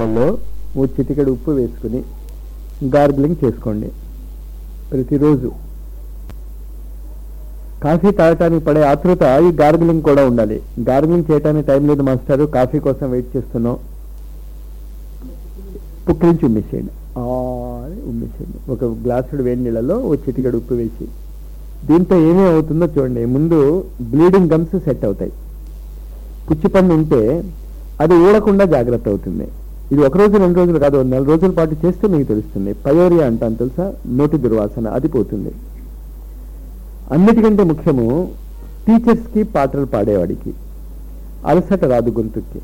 నీళ్ళల్లో ఓ చిటికెడు ఉప్పు వేసుకుని గార్గిలింగ్ చేసుకోండి ప్రతిరోజు కాఫీ తాగటానికి పడే ఆతృత ఈ గార్గిలింగ్ కూడా ఉండాలి గార్గిలింగ్ చేయడానికి టైం లేదు మాస్టారు కాఫీ కోసం వెయిట్ చేస్తున్నాం పుక్కిరించి ఉమ్మేసేయండి ఆ అని ఉమ్మేసేయండి ఒక గ్లాసుడు వేడి నీళ్ళలో ఓ చిటికెడు ఉప్పు వేసి దీంతో ఏమేమి అవుతుందో చూడండి ముందు బ్లీడింగ్ గమ్స్ సెట్ అవుతాయి పుచ్చి పన్ను ఉంటే అది ఊడకుండా జాగ్రత్త అవుతుంది ఇది ఒక రోజు రెండు రోజులు కాదు ఒక నెల రోజుల పాటు చేస్తే మీకు తెలుస్తుంది పయోరియా అంటాను తెలుసా నోటి దుర్వాసన అది పోతుంది అన్నిటికంటే ముఖ్యము టీచర్స్కి పాటలు పాడేవాడికి అలసట రాదు గొంతుకి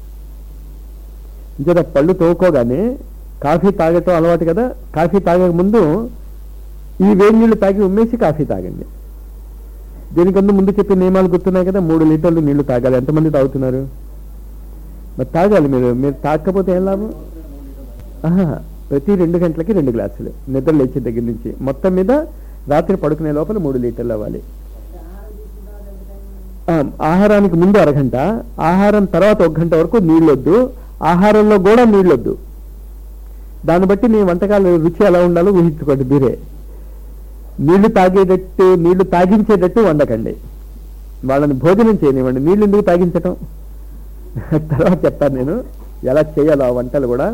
ఇంకా పళ్ళు తోకోగానే కాఫీ తాగటం అలవాటు కదా కాఫీ తాగక ముందు ఈ వేడి నీళ్లు తాగి ఉమ్మేసి కాఫీ తాగండి దీనికందు ముందు చెప్పిన నియమాలు గుర్తున్నాయి కదా మూడు లీటర్లు నీళ్లు తాగాలి ఎంతమంది తాగుతున్నారు మరి తాగాలి మీరు మీరు తాగకపోతే ఏం లాభం ఆహా, ప్రతి రెండు గంటలకి రెండు గ్లాసులు నిద్ర లేచే దగ్గర నుంచి మొత్తం మీద రాత్రి పడుకునే లోపల మూడు లీటర్లు అవ్వాలి ఆ, ఆహారానికి ముందు అరగంట ఆహారం తర్వాత ఒక గంట వరకు నీళ్ళొద్దు ఆహారంలో కూడా నీళ్ళొద్దు దాన్ని బట్టి మీ వంటకాల రుచి ఎలా ఉండాలో ఊహించుకోండి మీరే నీళ్లు తాగేటట్టు నీళ్లు తాగించేటట్టు వండకండి వాళ్ళని భోజనం చేయనివ్వండి నీళ్ళు ఎందుకు తాగించటం తర్వాత చెప్తాను నేను ఎలా చేయాలో ఆ వంటలు కూడా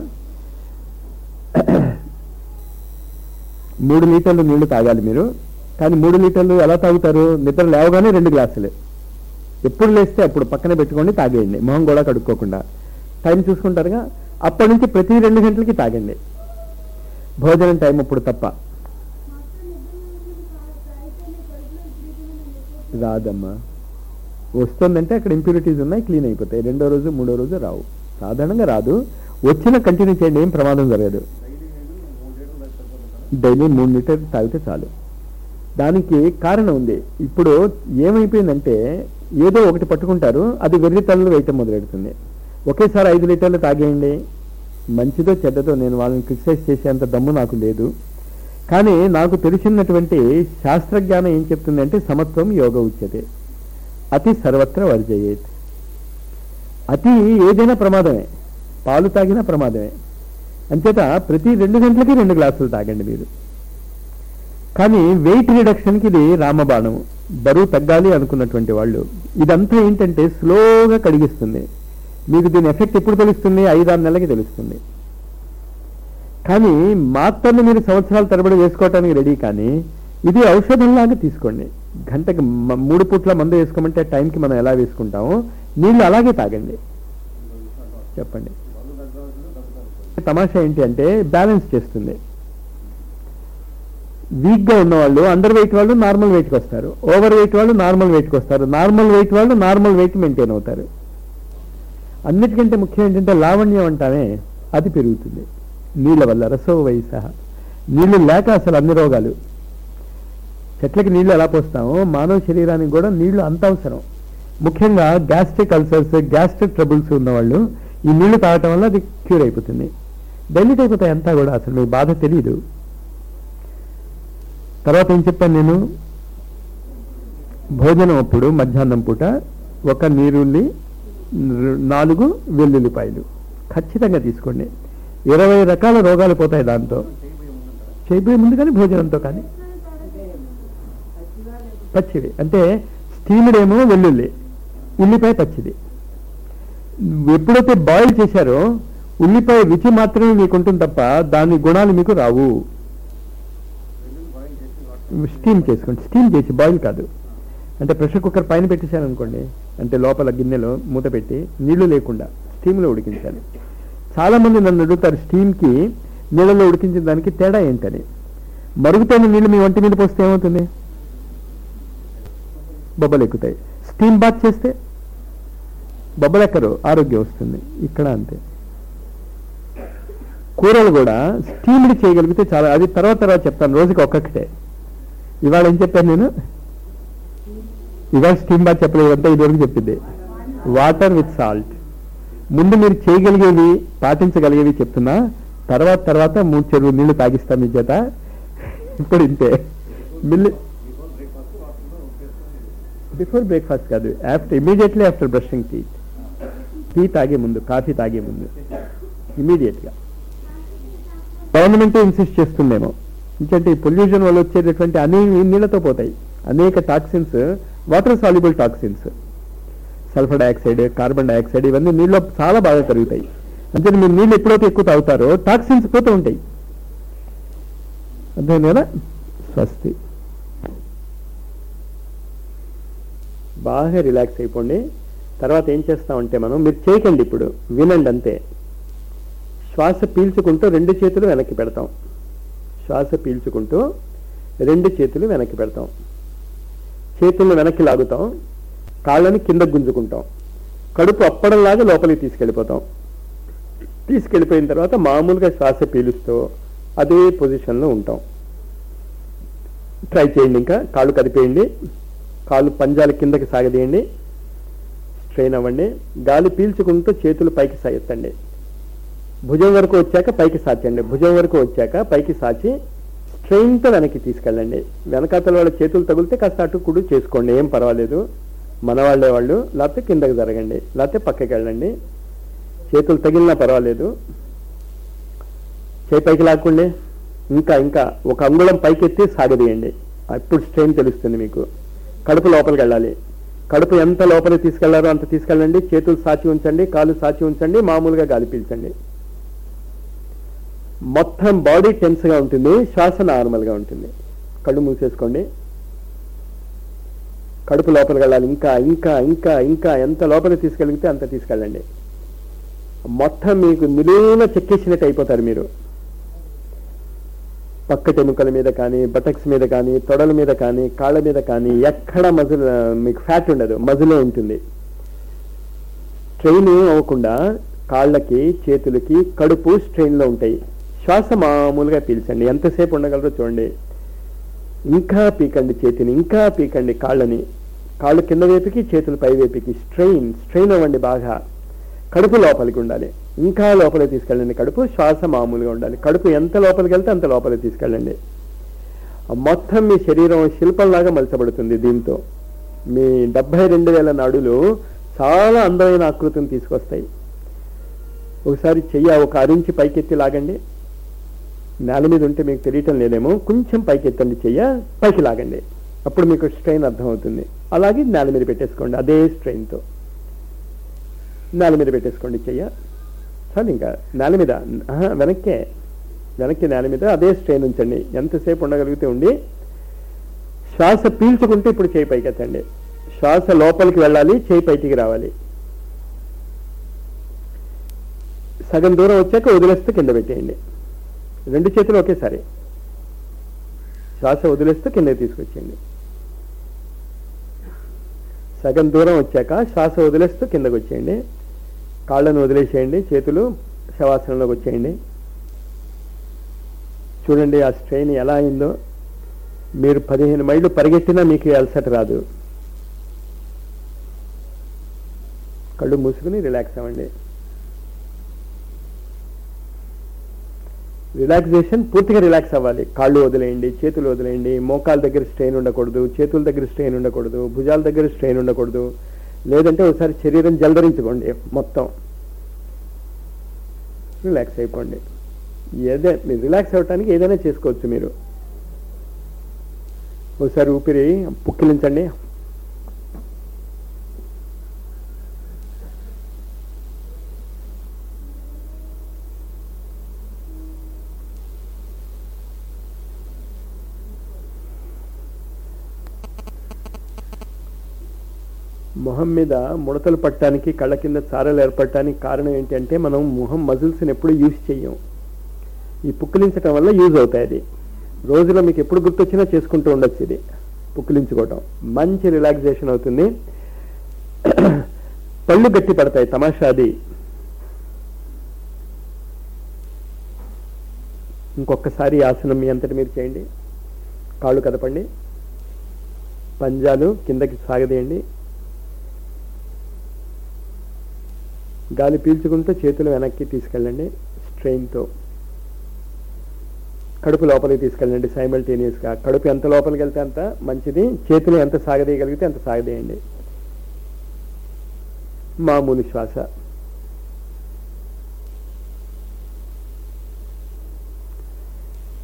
మూడు లీటర్లు నీళ్లు తాగాలి మీరు కానీ మూడు లీటర్లు ఎలా తాగుతారు నిద్ర లేవగానే రెండు గ్లాసులు ఎప్పుడు లేస్తే అప్పుడు పక్కన పెట్టుకోండి తాగేయండి మొహం కూడా కడుక్కోకుండా టైం చూసుకుంటారుగా అప్పటి నుంచి ప్రతి రెండు గంటలకి తాగండి భోజనం టైం అప్పుడు తప్ప రాదమ్మా వస్తుందంటే అక్కడ ఇంప్యూరిటీస్ ఉన్నాయి క్లీన్ అయిపోతాయి రెండో రోజు మూడో రోజు రావు సాధారణంగా రాదు వచ్చిన కంటిన్యూ చేయండి ఏం ప్రమాదం జరగదు డైలీ మూడు లీటర్లు తాగితే చాలు దానికి కారణం ఉంది ఇప్పుడు ఏమైపోయిందంటే ఏదో ఒకటి పట్టుకుంటారు అది వెర్రి తలలు వేయటం మొదలెడుతుంది ఒకేసారి ఐదు లీటర్లు తాగేయండి మంచిదో చెడ్డదో నేను వాళ్ళని క్రిటిసైజ్ చేసేంత దమ్ము నాకు లేదు కానీ నాకు తెలిసినటువంటి శాస్త్రజ్ఞానం ఏం చెప్తుందంటే సమత్వం యోగ ఉచ్యతే అతి సర్వత్ర వర్జయేత్ అతి ఏదైనా ప్రమాదమే పాలు తాగినా ప్రమాదమే అంచేత ప్రతి రెండు గంటలకి రెండు గ్లాసులు తాగండి మీరు కానీ వెయిట్ రిడక్షన్కి ఇది రామబాణం బరువు తగ్గాలి అనుకున్నటువంటి వాళ్ళు ఇదంతా ఏంటంటే స్లోగా కడిగిస్తుంది మీకు దీని ఎఫెక్ట్ ఎప్పుడు తెలుస్తుంది ఐదారు నెలలకి తెలుస్తుంది కానీ మాత్రమే మీరు సంవత్సరాల తరబడి వేసుకోవటానికి రెడీ కానీ ఇది ఔషధంలాగా తీసుకోండి గంటకి మ- మూడు పూట్ల మందు వేసుకోమంటే టైంకి మనం ఎలా వేసుకుంటామో నీళ్ళు అలాగే తాగండి చెప్పండి తమాషా ఏంటి అంటే బ్యాలెన్స్ చేస్తుంది వీక్ గా ఉన్న వాళ్ళు అండర్ వెయిట్ వాళ్ళు నార్మల్ వెయిట్కి వస్తారు ఓవర్ వెయిట్ వాళ్ళు నార్మల్ వెయిట్కి వస్తారు నార్మల్ వెయిట్ వాళ్ళు నార్మల్ వెయిట్ మెయింటైన్ అవుతారు అన్నిటికంటే ముఖ్యం ఏంటంటే లావణ్యం అంటామే అది పెరుగుతుంది నీళ్ళ వల్ల రసో వయస నీళ్లు లేక అసలు అన్ని రోగాలు చెట్లకి నీళ్లు ఎలా పోస్తామో మానవ శరీరానికి కూడా నీళ్లు అంత అవసరం ముఖ్యంగా గ్యాస్ట్రిక్ అల్సర్స్ గ్యాస్ట్రిక్ ట్రబుల్స్ ఉన్నవాళ్ళు ఈ నీళ్లు తాగటం వల్ల అది క్యూర్ అయిపోతుంది డైల్యూట్ అయిపోతాయి అంతా కూడా అసలు మీకు బాధ తెలియదు తర్వాత ఏం చెప్పాను నేను భోజనం అప్పుడు మధ్యాహ్నం పూట ఒక నీరుల్లి న- నాలుగు వెల్లుల్లిపాయలు ఖచ్చితంగా తీసుకోండి ఇరవై రకాల రోగాలు పోతాయి దాంతో చేయబోయే ముందు కానీ భోజనంతో కానీ పచ్చివి అంటే స్టీమ్డ్ ఏమో వెల్లుల్లి ఉల్లిపాయ పచ్చిది ఎప్పుడైతే బాయిల్ చేశారో ఉల్లిపాయ రుచి మాత్రమే మీకు ఉంటుంది తప్ప దాని గుణాలు మీకు రావు స్టీమ్ చేసుకోండి స్టీమ్ చేసి బాయిల్ కాదు అంటే ప్రెషర్ కుక్కర్ పైన పెట్టేశారు అనుకోండి అంటే లోపల గిన్నెలో మూత పెట్టి నీళ్లు లేకుండా స్టీమ్లో ఉడికించాలి చాలా మంది నన్ను అడుగుతారు స్టీమ్కి నీళ్ళలో ఉడికించిన దానికి తేడా ఏంటని మరుగుతున్న నీళ్లు మీ వంటి మీద పోస్తే ఏమవుతుంది బొబ్బలు ఎక్కుతాయి స్టీమ్ బాత్ చేస్తే బొబ్బలు ఎక్కరు ఆరోగ్యం వస్తుంది ఇక్కడ అంతే కూరలు కూడా స్టీమ్డ్ చేయగలిగితే చాలా అది తర్వాత తర్వాత చెప్తాను రోజుకి ఒక్కొక్కటే ఇవాళ ఏం చెప్పాను నేను ఇవాళ స్టీమ్ బాత్ చెప్పలేదు అంతా ఇదివరకు చెప్పింది వాటర్ విత్ సాల్ట్ ముందు మీరు చేయగలిగేవి పాటించగలిగేవి చెప్తున్నా తర్వాత తర్వాత మూడు చెరువు నీళ్లు తాగిస్తా మీ చేత ఇప్పుడు ఇంతే మిల్లి బిఫోర్ బ్రేక్ఫాస్ట్ కాదు after immediately after brushing tea tea తాగే ముందు కాఫీ తాగే ముందు ఇమీడియట్గా గవర్నమెంట్ ఇన్సిస్ట్ చేస్తుందేమో ఎందుకంటే ఈ పొల్యూషన్ వల్ల వచ్చేటటువంటి అన్ని నీళ్ళతో పోతాయి అనేక toxins water soluble toxins sulphur dioxide carbon dioxide ఇవన్నీ నీళ్ళలో చాలా బాగా కరుగుతాయి అంటే మీరు నీళ్ళు ఎప్పుడైతే ఎక్కువ తాగుతారో టాక్సిన్స్ పోతూ ఉంటాయి అర్థమైంది కదా స్వస్తి బాగా రిలాక్స్ అయిపోండి తర్వాత ఏం చేస్తామంటే మనం మీరు చేయకండి ఇప్పుడు వినండి అంతే శ్వాస పీల్చుకుంటూ రెండు చేతులు వెనక్కి పెడతాం శ్వాస పీల్చుకుంటూ రెండు చేతులు వెనక్కి పెడతాం చేతులను వెనక్కి లాగుతాం కాళ్ళని కింద గుంజుకుంటాం కడుపు అప్పడంలాగా లోపలికి తీసుకెళ్ళిపోతాం తీసుకెళ్ళిపోయిన తర్వాత మామూలుగా శ్వాస పీలుస్తూ అదే పొజిషన్లో ఉంటాం ట్రై చేయండి ఇంకా కాళ్ళు కదిపేయండి కాళ్ళు పంజాలు కిందకి సాగదీయండి స్ట్రెయిన్ అవ్వండి గాలి పీల్చుకుంటూ చేతులు పైకి సాగెత్తండి భుజం వరకు వచ్చాక పైకి సాచండి భుజం వరకు వచ్చాక పైకి సాచి స్ట్రెయిన్తో వెనక్కి తీసుకెళ్ళండి వెనకాతల వాళ్ళ చేతులు తగిలితే కాస్త అటు కుడు చేసుకోండి ఏం పర్వాలేదు మన వాళ్ళే వాళ్ళు లేకపోతే కిందకి జరగండి లేకపోతే పక్కకి వెళ్ళండి చేతులు తగిలినా పర్వాలేదు చేయి పైకి లాక్కోండి ఇంకా ఇంకా ఒక అంగుళం పైకి ఎత్తి సాగదీయండి అప్పుడు స్ట్రెయిన్ తెలుస్తుంది మీకు కడుపు లోపలికి వెళ్ళాలి కడుపు ఎంత లోపలికి తీసుకెళ్లారో అంత తీసుకెళ్ళండి చేతులు సాచి ఉంచండి కాలు సాచి ఉంచండి మామూలుగా గాలి పీల్చండి మొత్తం బాడీ టెన్స్ గా ఉంటుంది శ్వాస నార్మల్ గా ఉంటుంది కళ్ళు మూసేసుకోండి కడుపు లోపలికి వెళ్ళాలి ఇంకా ఇంకా ఇంకా ఇంకా ఎంత లోపలికి తీసుకెళ్ళితే అంత తీసుకెళ్ళండి మొత్తం మీకు నిలువున చెక్కేసినట్టు అయిపోతారు మీరు పక్కటెముకల మీద కానీ బటక్స్ మీద కానీ తొడల మీద కానీ కాళ్ళ మీద కానీ ఎక్కడ మజులు మీకు ఫ్యాట్ ఉండదు మజులో ఉంటుంది స్ట్రెయిన్ అవ్వకుండా కాళ్ళకి చేతులకి కడుపు స్ట్రెయిన్లో ఉంటాయి శ్వాస మామూలుగా పీల్చండి ఎంతసేపు ఉండగలరో చూడండి ఇంకా పీకండి చేతిని ఇంకా పీకండి కాళ్ళని కాళ్ళు కింద వైపుకి చేతులు పై వైపుకి స్ట్రెయిన్ స్ట్రెయిన్ అవ్వండి బాగా కడుపు లోపలికి ఉండాలి ఇంకా లోపలికి తీసుకెళ్ళండి కడుపు శ్వాస మామూలుగా ఉండాలి కడుపు ఎంత లోపలికి వెళ్తే అంత లోపలికి తీసుకెళ్ళండి మొత్తం మీ శరీరం శిల్పంలాగా మలచబడుతుంది దీంతో మీ డెబ్బై రెండు వేల నాడులు చాలా అందమైన ఆకృతిని తీసుకొస్తాయి ఒకసారి చెయ్య ఒక అరించి పైకెత్తి లాగండి నేల మీద ఉంటే మీకు తెలియటం లేదేమో కొంచెం పైకెత్తండి చెయ్య పైకి లాగండి అప్పుడు మీకు స్ట్రెయిన్ అర్థమవుతుంది అలాగే నేల మీద పెట్టేసుకోండి అదే స్ట్రెయిన్తో నేల మీద పెట్టేసుకోండి చెయ్య చాలు ఇంకా నేల మీద ఆహా, వెనక్కే వెనక్కి నేల మీద అదే స్ట్రెయిన్ ఉంచండి ఎంతసేపు ఉండగలిగితే ఉండి శ్వాస పీల్చుకుంటే ఇప్పుడు చేయి పైకి ఎత్తండి శ్వాస లోపలికి వెళ్ళాలి చేయి పైకి రావాలి సగం దూరం వచ్చాక వదిలేస్తే కింద పెట్టేయండి రెండు చేతులు ఒకేసారి శ్వాస వదిలేస్తూ కిందకి తీసుకొచ్చేయండి సగం దూరం వచ్చాక శ్వాస వదిలేస్తూ కిందకు వచ్చేయండి కాళ్ళను వదిలేసేయండి చేతులు శవాసనంలోకి వచ్చేయండి చూడండి ఆ స్ట్రెయిన్ ఎలా అయిందో మీరు పదిహేను మైళ్ళు పరిగెట్టినా మీకు ఈ అలసట రాదు కళ్ళు మూసుకుని రిలాక్స్ అవ్వండి రిలాక్సేషన్ పూర్తిగా రిలాక్స్ అవ్వాలి కాళ్ళు వదిలేయండి చేతులు వదిలేయండి మోకాల దగ్గర స్ట్రెయిన్ ఉండకూడదు చేతుల దగ్గర స్ట్రెయిన్ ఉండకూడదు భుజాల దగ్గర స్ట్రెయిన్ ఉండకూడదు లేదంటే ఒకసారి శరీరం జలధరించుకోండి మొత్తం రిలాక్స్ అయిపోండి ఏదే మీరు రిలాక్స్ అవ్వటానికి ఏదైనా చేసుకోవచ్చు మీరు ఒకసారి ఊపిరి పుక్కిలించండి మొహం మీద ముడతలు పట్టడానికి కళ్ళ కింద చారలు ఏర్పడటానికి కారణం ఏంటంటే మనం మొహం మజిల్స్ని ఎప్పుడు యూజ్ చెయ్యం ఈ పుక్కిలించడం వల్ల యూజ్ అవుతాయి అది రోజులో మీకు ఎప్పుడు గుర్తొచ్చినా చేసుకుంటూ ఉండొచ్చు ఇది పుక్కిలించుకోవటం మంచి రిలాక్సేషన్ అవుతుంది పళ్ళు గట్టి పడతాయి తమాషా అది ఇంకొకసారి ఈ ఆసనం మీ అంతటి మీరు చేయండి కాళ్ళు కదపండి పంజాలు కిందకి సాగదీయండి గాలి పీల్చుకుంటూ చేతులు వెనక్కి తీసుకెళ్ళండి స్ట్రెయిన్తో కడుపు లోపలికి తీసుకెళ్ళండి సైమల్టేనియస్గా కడుపు ఎంత లోపలికి వెళ్తే అంత మంచిది చేతులు ఎంత సాగదీయగలిగితే అంత సాగదీయండి మామూలు శ్వాస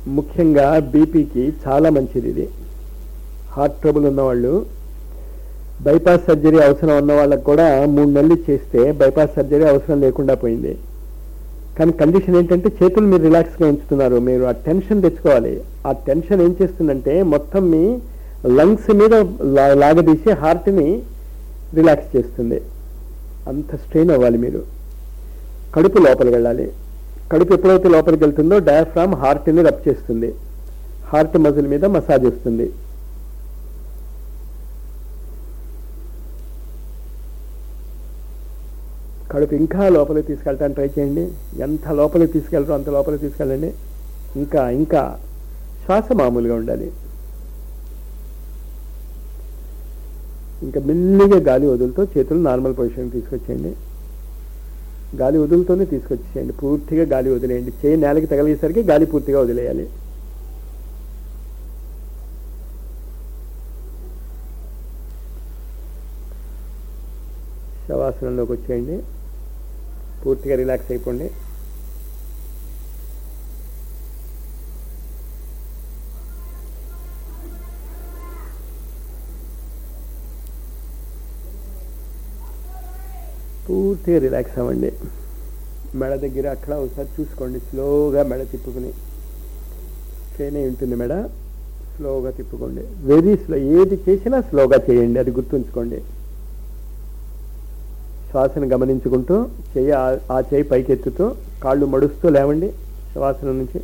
ముఖ్యంగా బీపీకి చాలా మంచిది ఇది హార్ట్ ట్రబుల్ ఉన్నవాళ్ళు బైపాస్ సర్జరీ అవసరం ఉన్న వాళ్ళకి కూడా మూడు నెలలు చేస్తే బైపాస్ సర్జరీ అవసరం లేకుండా పోయింది కానీ కండిషన్ ఏంటంటే చేతులు మీరు రిలాక్స్గా ఉంచుతున్నారు మీరు ఆ టెన్షన్ తెచ్చుకోవాలి ఆ టెన్షన్ ఏం చేస్తుందంటే మొత్తం మీ లంగ్స్ మీద లా- లాగదీసి హార్ట్ని రిలాక్స్ చేస్తుంది అంత స్ట్రెయిన్ అవ్వాలి మీరు కడుపు లోపలికి వెళ్ళాలి కడుపు ఎప్పుడైతే లోపలికి వెళ్తుందో డయాఫ్రామ్ హార్ట్ని రబ్ చేస్తుంది హార్ట్ మజిల్ మీద మసాజ్ వస్తుంది కడుపు ఇంకా లోపలికి తీసుకెళ్ళటానికి ట్రై చేయండి ఎంత లోపలికి తీసుకెళ్ళరో అంత లోపలికి తీసుకెళ్ళండి ఇంకా ఇంకా శ్వాస మామూలుగా ఉండాలి ఇంకా మెల్లిగా గాలి వదులుతో చేతులు నార్మల్ పొజిషన్ తీసుకొచ్చేయండి గాలి వదులుతోనే తీసుకొచ్చేయండి పూర్తిగా గాలి వదిలేయండి చేయి నేలకి తగిలేసరికి గాలి పూర్తిగా వదిలేయాలి శవాసనంలోకి వచ్చేయండి పూర్తిగా రిలాక్స్ అయిపోండి పూర్తిగా రిలాక్స్ అవ్వండి మెడ దగ్గర అక్కడ ఒకసారి చూసుకోండి స్లోగా మెడ తిప్పుకుని ట్రైన్ అయి ఉంటుంది మెడ స్లోగా తిప్పుకోండి వెరీ స్లో ఏది చేసినా స్లోగా చేయండి అది గుర్తుంచుకోండి శ్వాసను గమనించుకుంటూ చెయ్యి ఆ- ఆ చేయి పైకెత్తుతూ కాళ్ళు మడుస్తూ లేవండి శ్వాసన నుంచి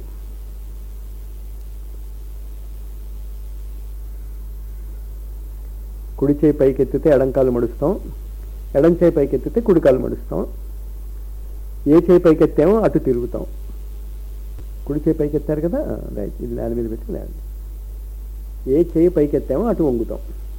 కుడి చేయి పైకెత్తితే ఎడంకాలు మడుస్తాం ఎడం చేయి పైకెత్తితే కుడికాలు మడుస్తాం ఏ చేయి పైకెత్తామో అటు తిరుగుతాం కుడి చేయి పైకెత్తారు కదా రైట్ ఇది నేల మీద పెట్టి లేండి ఏ చేయి పైకెత్తామో అటు వంగుతాం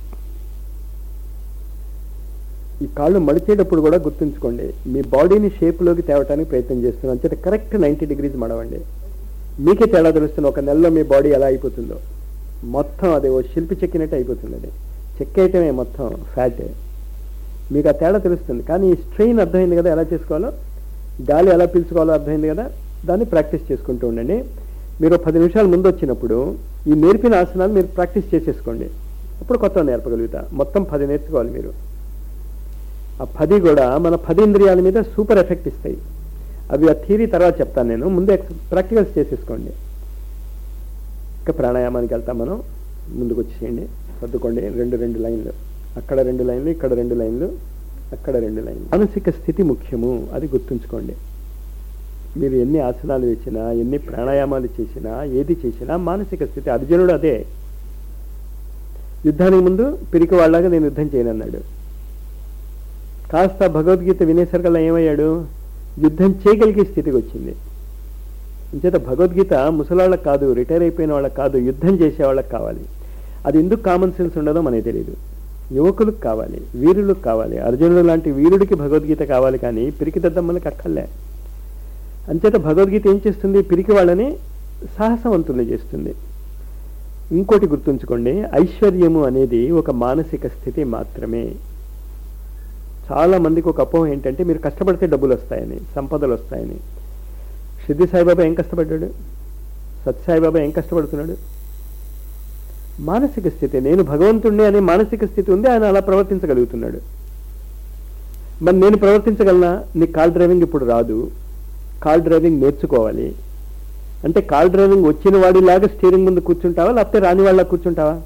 ఈ కాళ్ళు మడిచేటప్పుడు కూడా గుర్తుంచుకోండి మీ బాడీని షేప్లోకి తేవటానికి ప్రయత్నం చేస్తున్నాం అంచేత కరెక్ట్ నైంటీ డిగ్రీస్ మడవండి మీకే తేడా తెలుస్తుంది ఒక నెలలో మీ బాడీ ఎలా అయిపోతుందో మొత్తం అది ఓ శిల్పి చెక్కినట్టు అయిపోతుంది అది చెక్కేయటమే మొత్తం ఫ్యాట్ మీకు ఆ తేడా తెలుస్తుంది కానీ ఈ స్ట్రెయిన్ అర్థమైంది కదా ఎలా చేసుకోవాలో గాలి ఎలా పీల్చుకోవాలో అర్థమైంది కదా దాన్ని ప్రాక్టీస్ చేసుకుంటూ ఉండండి మీరు ఒక పది నిమిషాల ముందు వచ్చినప్పుడు ఈ నేర్పిన ఆసనాలు మీరు ప్రాక్టీస్ చేసేసుకోండి అప్పుడు కొత్త నేర్పగలుగుతా మొత్తం పది నేర్చుకోవాలి మీరు ఆ పది కూడా మన పది ఇంద్రియాల మీద సూపర్ ఎఫెక్ట్ ఇస్తాయి అవి ఆ థీరీ తర్వాత చెప్తాను నేను ముందు ప్రాక్టికల్స్ చేసేసుకోండి ఇంకా ప్రాణాయామానికి వెళ్తాం మనం ముందుకు వచ్చేయండి సర్దుకోండి రెండు రెండు లైన్లు అక్కడ రెండు లైన్లు ఇక్కడ రెండు లైన్లు అక్కడ రెండు లైన్లు మానసిక స్థితి ముఖ్యము అది గుర్తుంచుకోండి మీరు ఎన్ని ఆసనాలు వేసినా ఎన్ని ప్రాణాయామాలు చేసినా ఏది చేసినా మానసిక స్థితి అర్జునుడు అదే యుద్ధానికి ముందు పిరికి వాళ్ళగా నేను యుద్ధం చేయనన్నాడు కాస్త భగవద్గీత వినేసరికల్లా ఏమయ్యాడు యుద్ధం చేయగలిగే స్థితికి వచ్చింది అంచేత భగవద్గీత ముసలాళ్ళకి కాదు రిటైర్ అయిపోయిన వాళ్ళకి కాదు యుద్ధం చేసే వాళ్ళకి కావాలి అది ఎందుకు కామన్ సెన్స్ ఉండదో మనకి తెలియదు యువకులకు కావాలి వీరులకు కావాలి అర్జునుడు లాంటి వీరుడికి భగవద్గీత కావాలి కానీ పిరికి దద్దమ్మలకి అక్కర్లే అంచేత భగవద్గీత ఏం చేస్తుంది పిరికి వాళ్ళని సాహసవంతుల్ని చేస్తుంది ఇంకోటి గుర్తుంచుకోండి ఐశ్వర్యము అనేది ఒక మానసిక స్థితి మాత్రమే చాలా మందికి ఒక అపోహ ఏంటంటే మీరు కష్టపడితే డబ్బులు వస్తాయని సంపదలు వస్తాయని సిద్ధి సాయిబాబా ఏం కష్టపడ్డాడు సత్యసాయిబాబా ఏం కష్టపడుతున్నాడు మానసిక స్థితి నేను భగవంతుణ్ణి అనే మానసిక స్థితి ఉంది ఆయన అలా ప్రవర్తించగలుగుతున్నాడు మరి నేను ప్రవర్తించగలనా నీ కార్ డ్రైవింగ్ ఇప్పుడు రాదు కార్ డ్రైవింగ్ నేర్చుకోవాలి అంటే కార్ డ్రైవింగ్ వచ్చిన వాడిలాగా స్టీరింగ్ ముందు కూర్చుంటావా లేకపోతే రాని వాళ్ళ కూర్చుంటావా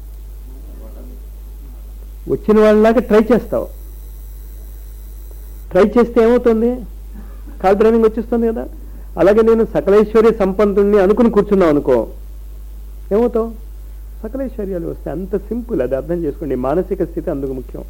వచ్చిన వాళ్ళలాగా ట్రై చేస్తావు ట్రై చేస్తే ఏమవుతుంది కార్ డ్రైవింగ్ వచ్చేస్తుంది కదా అలాగే నేను సకలైశ్వర్య సంపన్నుడిని అనుకుని కూర్చున్నావు అనుకో ఏమవుతావు సకలైశ్వర్యాలు వస్తాయి అంత సింపుల్ అది అర్థం చేసుకోండి మానసిక స్థితి అందుకు ముఖ్యం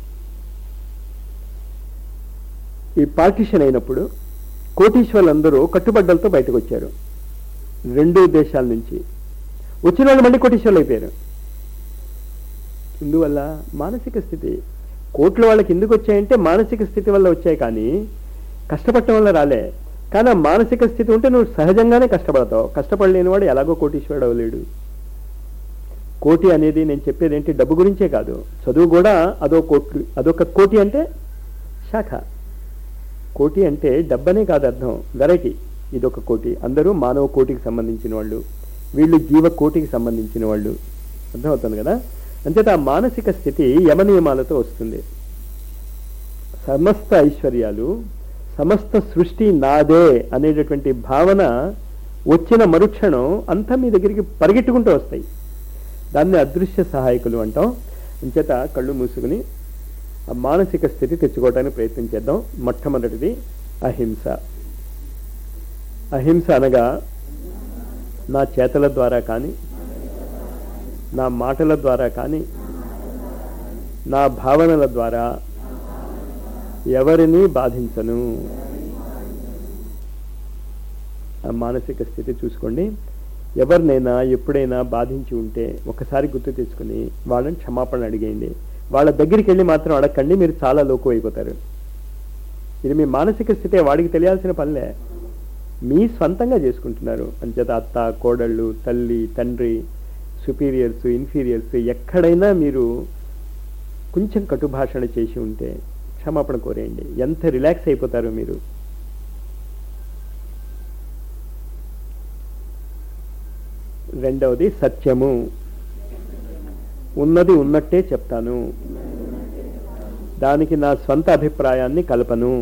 ఈ పార్టిషన్ అయినప్పుడు కోటీశ్వర్లందరూ కట్టుబడ్డలతో బయటకు వచ్చారు రెండు దేశాల నుంచి వచ్చిన వాళ్ళు మళ్ళీ కోటీశ్వర్లు అయిపోయారు ఇందువల్ల మానసిక స్థితి కోట్ల వాళ్ళకి ఎందుకు వచ్చాయంటే మానసిక స్థితి వల్ల వచ్చాయి కానీ కష్టపడటం వల్ల రాలే కానీ ఆ మానసిక స్థితి ఉంటే నువ్వు సహజంగానే కష్టపడతావు కష్టపడలేని వాడు ఎలాగో కోటీశ్వరుడు అవ్వలేడు కోటి అనేది నేను చెప్పేది ఏంటి డబ్బు గురించే కాదు చదువు కూడా అదో కోట్లు అదొక కోటి అంటే శాఖ కోటి అంటే డబ్బనే కాదు అర్థం వెరైటీ ఇదొక కోటి అందరూ మానవ కోటికి సంబంధించిన వాళ్ళు వీళ్ళు జీవకోటికి సంబంధించిన వాళ్ళు అర్థమవుతుంది కదా అంచేత ఆ మానసిక స్థితి యమనియమాలతో వస్తుంది సమస్త ఐశ్వర్యాలు సమస్త సృష్టి నాదే అనేటటువంటి భావన వచ్చిన మరుక్షణం అంతా మీ దగ్గరికి పరిగెట్టుకుంటూ వస్తాయి దాన్ని అదృశ్య సహాయకులు అంటాం అంచేత కళ్ళు మూసుకుని ఆ మానసిక స్థితి తెచ్చుకోవడానికి ప్రయత్నం చేద్దాం మొట్టమొదటిది అహింస అహింస అనగా నా చేతల ద్వారా కానీ నా మాటల ద్వారా కానీ నా భావనల ద్వారా ఎవరిని బాధించను ఆ మానసిక స్థితి చూసుకోండి ఎవరినైనా ఎప్పుడైనా బాధించి ఉంటే ఒకసారి గుర్తు తెచ్చుకుని వాళ్ళని క్షమాపణ అడిగేయండి వాళ్ళ దగ్గరికి వెళ్ళి మాత్రం అడగండి మీరు చాలా లోకు అయిపోతారు ఇది మీ మానసిక స్థితి వాడికి తెలియాల్సిన పనిలే మీ స్వంతంగా చేసుకుంటున్నారు అంచేత అత్త కోడళ్ళు తల్లి తండ్రి సుపీరియర్స్ ఇన్ఫీరియర్స్ ఎక్కడైనా మీరు కొంచెం కటుభాషణ చేసి ఉంటే క్షమాపణ కోరేయండి ఎంత రిలాక్స్ అయిపోతారో మీరు రెండవది సత్యము ఉన్నది ఉన్నట్టే చెప్తాను దానికి నా స్వంత అభిప్రాయాన్ని కలపను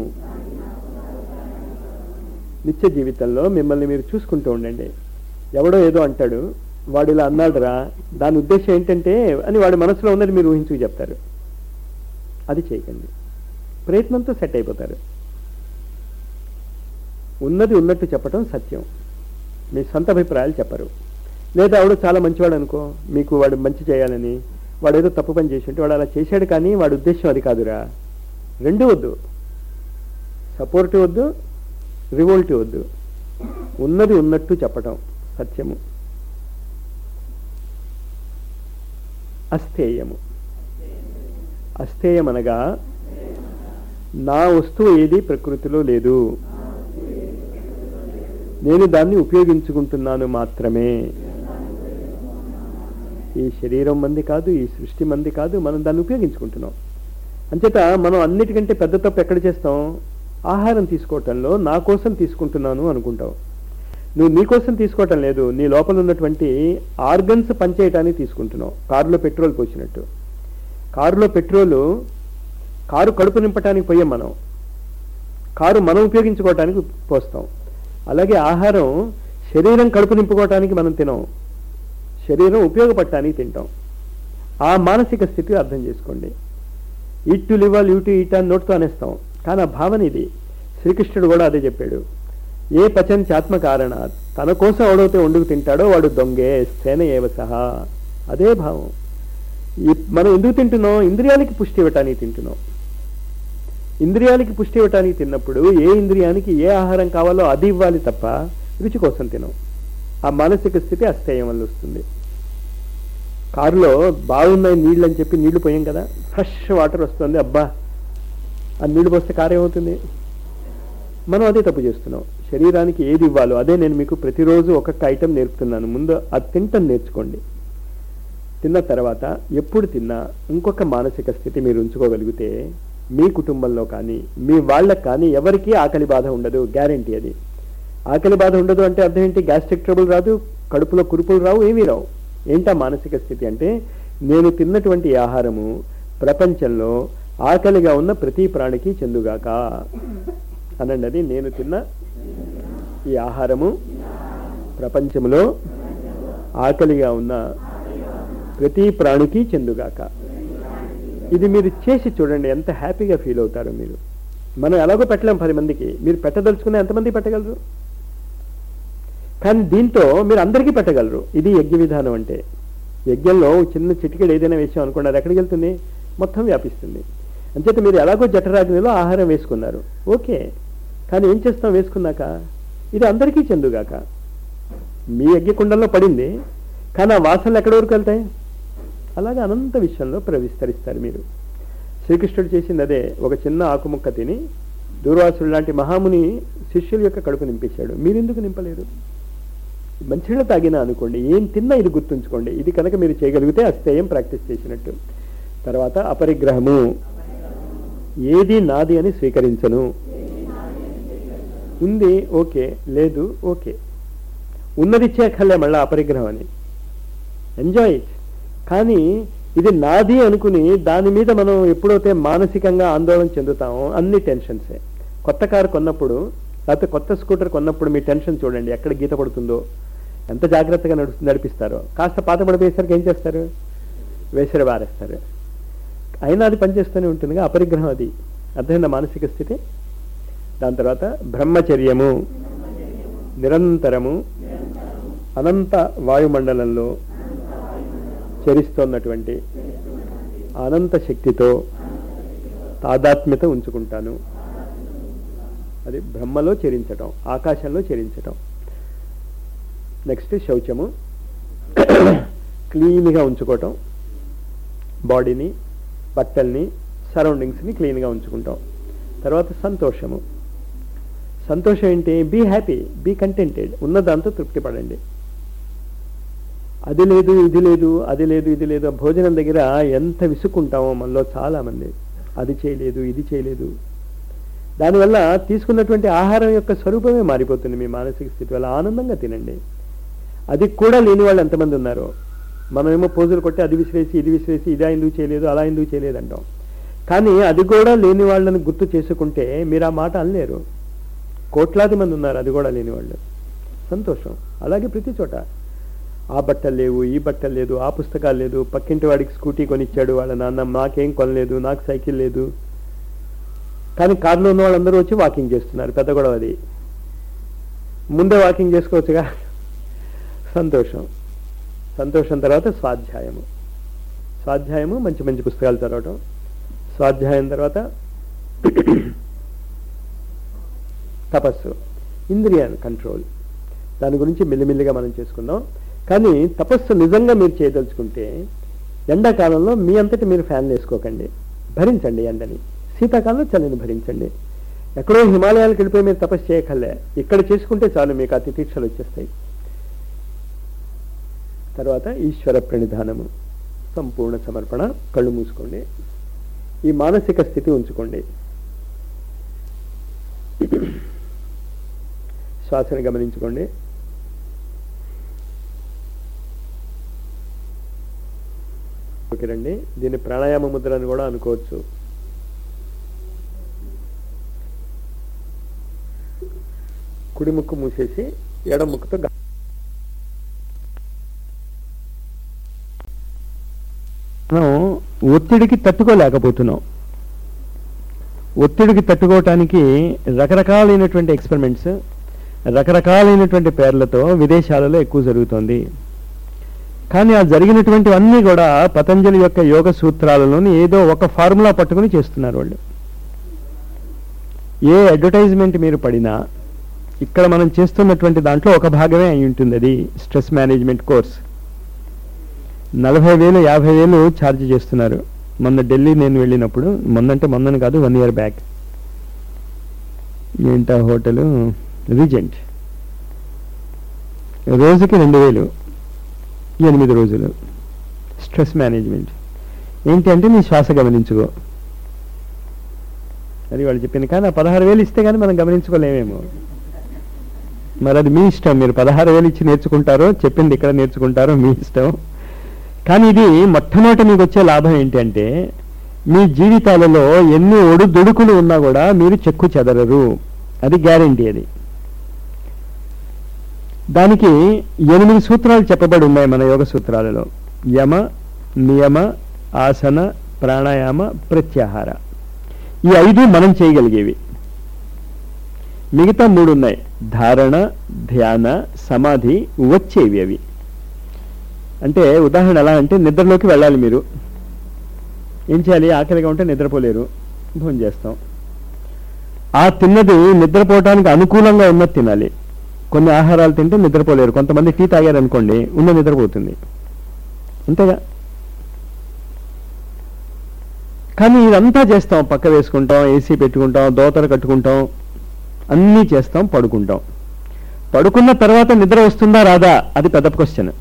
నిత్య జీవితంలో మిమ్మల్ని మీరు చూసుకుంటూ ఉండండి ఎవడో ఏదో అంటాడు వాడు ఇలా అన్నాడురా దాని ఉద్దేశం ఏంటంటే అని వాడి మనసులో ఉన్నది మీరు ఊహించుకు చెప్తారు అది చేయకండి ప్రయత్నంతో సెట్ అయిపోతారు ఉన్నది ఉన్నట్టు చెప్పటం సత్యం మీ సొంత అభిప్రాయాలు చెప్పరు లేదా ఆవిడ చాలా మంచివాడు అనుకో మీకు వాడు మంచి చేయాలని వాడు ఏదో తప్పు పని చేసి ఉంటే వాడు అలా చేశాడు కానీ వాడి ఉద్దేశం అది కాదురా రెండు వద్దు సపోర్ట్ వద్దు రివోల్ట్ వద్దు ఉన్నది ఉన్నట్టు చెప్పటం సత్యము అస్థేయము అస్థేయం అనగా నా వస్తువు ఏది ప్రకృతిలో లేదు నేను దాన్ని ఉపయోగించుకుంటున్నాను మాత్రమే ఈ శరీరం మంది కాదు ఈ సృష్టి మంది కాదు మనం దాన్ని ఉపయోగించుకుంటున్నాం అంచేత మనం అన్నిటికంటే పెద్ద తప్పు ఎక్కడ చేస్తాం ఆహారం తీసుకోవటంలో నా కోసం తీసుకుంటున్నాను అనుకుంటావు నువ్వు నీ కోసం తీసుకోవటం లేదు నీ లోపల ఉన్నటువంటి ఆర్గన్స్ పనిచేయటానికి తీసుకుంటున్నావు కారులో పెట్రోల్ పోసినట్టు కారులో పెట్రోలు కారు కడుపు నింపటానికి పోయాం మనం కారు మనం ఉపయోగించుకోవటానికి పోస్తాం అలాగే ఆహారం శరీరం కడుపు నింపుకోవటానికి మనం తినం శరీరం ఉపయోగపడటానికి తింటాం ఆ మానసిక స్థితి అర్థం చేసుకోండి eat to live you to eat అని నోటితో అనేస్తాం కానీ ఆ భావన ఇది శ్రీకృష్ణుడు కూడా అదే చెప్పాడు ఏ పచంతి ఆత్మ కారణ తన కోసం ఎవడైతే వండుకు తింటాడో వాడు దొంగే సేన ఏవ సహా అదే భావం ఈ మనం ఎందుకు తింటున్నాం ఇంద్రియాలకి పుష్టి ఇవ్వటానికి తింటున్నాం ఇంద్రియాలకి పుష్టి ఇవ్వటానికి తిన్నప్పుడు ఏ ఇంద్రియానికి ఏ ఆహారం కావాలో అది ఇవ్వాలి తప్ప రుచి కోసం తినం ఆ మానసిక స్థితి అస్థేయం వల్ల వస్తుంది కారులో బాగున్నాయి నీళ్ళు అని చెప్పి నీళ్లు పోయాం కదా ఫ్రెష్ వాటర్ వస్తుంది అబ్బా ఆ నీళ్లు పోస్తే కారు ఏమవుతుంది మనం అదే తప్పు చేస్తున్నాం శరీరానికి ఏది ఇవ్వాలో అదే నేను మీకు ప్రతిరోజు ఒక్కొక్క ఐటెం నేర్పుతున్నాను ముందు అది తింటం నేర్చుకోండి తిన్న తర్వాత ఎప్పుడు తిన్నా ఇంకొక మానసిక స్థితి మీరు ఉంచుకోగలిగితే మీ కుటుంబంలో కానీ మీ వాళ్ళకి కానీ ఎవరికీ ఆకలి బాధ ఉండదు గ్యారంటీ అది ఆకలి బాధ ఉండదు అంటే అర్థం ఏంటి గ్యాస్ట్రిక్ ట్రబుల్ రాదు కడుపులో కురుపులు రావు ఏమీ రావు ఏంటా మానసిక స్థితి అంటే నేను తిన్నటువంటి ఈ ఆహారము ప్రపంచంలో ఆకలిగా ఉన్న ప్రతి ప్రాణికి చెందుగాక అనండి అది నేను తిన్న ఈ ఆహారము ప్రపంచంలో ఆకలిగా ఉన్న ప్రతి ప్రాణికి చెందుగాక ఇది మీరు చేసి చూడండి ఎంత హ్యాపీగా ఫీల్ అవుతారో మీరు మనం ఎలాగో పెట్టలేం పది మందికి మీరు పెట్టదలుచుకునే ఎంతమంది పెట్టగలరు కానీ దీంతో మీరు అందరికీ పెట్టగలరు ఇది యజ్ఞ విధానం అంటే యజ్ఞంలో చిన్న చిటికెడు ఏదైనా వేసాం అనుకోండి అది ఎక్కడికి వెళ్తుంది మొత్తం వ్యాపిస్తుంది అంచేత మీరు ఎలాగో జఠరాగ్నిలో ఆహారం వేసుకున్నారు ఓకే కానీ ఏం చేస్తాం వేసుకున్నాక ఇది అందరికీ చెందుగాక మీ యజ్ఞకుండంలో పడింది కానీ ఆ వాసనలు ఎక్కడి వరకు వెళ్తాయి అలాగే అనంత విషయంలో ప్రవిస్తరిస్తారు మీరు శ్రీకృష్ణుడు చేసింది అదే ఒక చిన్న ఆకుముక్క తిని దూర్వాసుడు లాంటి మహాముని శిష్యుల యొక్క కడుపు నింపేశాడు మీరెందుకు నింపలేరు మంచినీళ్ళు తాగినా అనుకోండి ఏం తిన్నా ఇది గుర్తుంచుకోండి ఇది కనుక మీరు చేయగలిగితే అస్థేయం ప్రాక్టీస్ చేసినట్టు తర్వాత అపరిగ్రహము ఏది నాది అని స్వీకరించను ఉంది ఓకే లేదు ఓకే ఉన్నది ఇచ్చేయక్కర్లే మళ్ళీ అపరిగ్రహం అని ఎంజాయ్ ఇట్ కానీ ఇది నాది అనుకుని దాని మీద మనం ఎప్పుడైతే మానసికంగా ఆందోళన చెందుతామో అన్ని టెన్షన్సే కొత్త కారు కొన్నప్పుడు లేకపోతే కొత్త స్కూటర్ కొన్నప్పుడు మీ టెన్షన్ చూడండి ఎక్కడ గీత పడుతుందో ఎంత జాగ్రత్తగా నడు నడిపిస్తారో కాస్త పాత పడిపోయేసరికి ఏం చేస్తారు వేసరి వారేస్తారు అయినా అది పనిచేస్తూనే ఉంటుందిగా అపరిగ్రహం అది అర్థమైందా మానసిక స్థితి దాని తర్వాత బ్రహ్మచర్యము నిరంతరము అనంత వాయుమండలంలో చరిస్తోన్నటువంటి అనంత శక్తితో తాదాత్మ్యత ఉంచుకుంటాను అది బ్రహ్మలో చరించటం ఆకాశంలో చరించటం నెక్స్ట్ శౌచము క్లీన్గా ఉంచుకోవటం బాడీని బట్టల్ని సరౌండింగ్స్ని క్లీన్గా ఉంచుకుంటాం తర్వాత సంతోషము సంతోషం ఏంటి బీ హ్యాపీ బీ కంటెంటెడ్ ఉన్న దాంతో తృప్తి పడండి అది లేదు ఇది లేదు అది లేదు ఇది లేదు ఆ భోజనం దగ్గర ఎంత విసుక్కుంటామో మనలో చాలా మంది అది చేయలేదు ఇది చేయలేదు దానివల్ల తీసుకున్నటువంటి ఆహారం యొక్క స్వరూపమే మారిపోతుంది మీ మానసిక స్థితి వల్ల ఆనందంగా తినండి అది కూడా లేని వాళ్ళు ఎంతమంది ఉన్నారో మనమేమో పోజులు కొట్టి అది విసిరేసి ఇది విసిరేసి ఇదా ఎందుకు చేయలేదు అలా ఎందుకు చేయలేదు అంటాం కానీ అది కూడా లేని వాళ్ళని గుర్తు చేసుకుంటే మీరు ఆ మాట అనలేరు కోట్లాది మంది ఉన్నారు అది కూడా లేని వాళ్ళు సంతోషం అలాగే ప్రతి చోట ఆ బట్టలు లేవు ఈ బట్టలు లేదు ఆ పుస్తకాలు లేదు పక్కింటి వాడికి స్కూటీ కొనిచ్చాడు వాళ్ళ నాన్న నాకేం కొనలేదు నాకు సైకిల్ లేదు కానీ కార్లో ఉన్న వాళ్ళందరూ వచ్చి వాకింగ్ చేస్తున్నారు పెద్ద గొడవ అది ముందే వాకింగ్ చేసుకోవచ్చుగా సంతోషం సంతోషం తర్వాత స్వాధ్యాయము స్వాధ్యాయము మంచి మంచి పుస్తకాలు చదవటం స్వాధ్యాయం తర్వాత తపస్సు ఇంద్రియ కంట్రోల్ దాని గురించి మెల్లిమెల్లిగా మనం చేసుకుందాం కానీ తపస్సు నిజంగా మీరు చేయదలుచుకుంటే ఎండాకాలంలో మీ అంతటి మీరు ఫ్యాన్లు వేసుకోకండి భరించండి ఎండని శీతాకాలంలో చలిని భరించండి ఎక్కడో హిమాలయాలకు వెళ్ళిపోయి మీరు తపస్సు చేయకలే ఇక్కడ చేసుకుంటే చాలు మీకు ఆ తితీక్షలు వచ్చేస్తాయి తర్వాత ఈశ్వర ప్రణిధానము సంపూర్ణ సమర్పణ కళ్ళు మూసుకోండి ఈ మానసిక స్థితి ఉంచుకోండి శ్వాసని గమనించుకోండి ఓకే రండి దీన్ని ప్రాణాయామ ముద్ర అని కూడా అనుకోవచ్చు కుడి ముక్కు మూసేసి ఎడ ముక్కుతో గా- మనం ఒత్తిడికి తట్టుకోలేకపోతున్నాం ఒత్తిడికి తట్టుకోవటానికి రకరకాలైనటువంటి ఎక్స్పెరిమెంట్స్ రకరకాలైనటువంటి పేర్లతో విదేశాలలో ఎక్కువ జరుగుతోంది కానీ ఆ జరిగినటువంటివన్నీ కూడా పతంజలి యొక్క యోగ సూత్రాలలోని ఏదో ఒక ఫార్ములా పట్టుకుని చేస్తున్నారు వాళ్ళు ఏ అడ్వర్టైజ్మెంట్ మీరు పడినా ఇక్కడ మనం చేస్తున్నటువంటి దాంట్లో ఒక భాగమే అయి ఉంటుంది అది స్ట్రెస్ మేనేజ్మెంట్ కోర్స్ నలభై వేలు యాభై వేలు ఛార్జ్ చేస్తున్నారు మొన్న ఢిల్లీ నేను వెళ్ళినప్పుడు మొన్నంటే మొన్నని కాదు వన్ ఇయర్ బ్యాక్ ఏంటా హోటల్ రీజెంట్ రోజుకి రెండు వేలు ఎనిమిది రోజులు స్ట్రెస్ మేనేజ్మెంట్ ఏంటి అంటే నీ శ్వాస గమనించుకో అది వాళ్ళు చెప్పింది కానీ ఆ పదహారు వేలు ఇస్తే కానీ మనం గమనించుకోలేమేమో మరి అది మీ ఇష్టం మీరు పదహారు వేలు ఇచ్చి నేర్చుకుంటారో చెప్పింది ఇక్కడ నేర్చుకుంటారో మీ ఇష్టం కానీ ఇది మొట్టమొదటి మీకు వచ్చే లాభం ఏంటి అంటే మీ జీవితాలలో ఎన్ని ఒడుదుడుకులు ఉన్నా కూడా మీరు చెక్కు చెదరరు అది గ్యారంటీ అది దానికి ఎనిమిది సూత్రాలు చెప్పబడి ఉన్నాయి మన యోగ సూత్రాలలో యమ నియమ ఆసన ప్రాణాయామ ప్రత్యాహార ఈ ఐదు మనం చేయగలిగేవి మిగతా మూడు ఉన్నాయి ధారణ ధ్యాన సమాధి వచ్చేవి అవి అంటే ఉదాహరణ ఎలా అంటే నిద్రలోకి వెళ్ళాలి మీరు ఏం చేయాలి ఆకలిగా ఉంటే నిద్రపోలేరు భోజనం చేస్తాం ఆ తిన్నది నిద్రపోవటానికి అనుకూలంగా ఉన్నది తినాలి కొన్ని ఆహారాలు తింటే నిద్రపోలేరు కొంతమంది టీ తాగారనుకోండి ఉన్న నిద్రపోతుంది అంతేగా కానీ ఇదంతా చేస్తాం పక్క వేసుకుంటాం ఏసీ పెట్టుకుంటాం దోతలు కట్టుకుంటాం అన్నీ చేస్తాం పడుకుంటాం పడుకున్న తర్వాత నిద్ర వస్తుందా రాదా అది పెద్ద క్వశ్చన్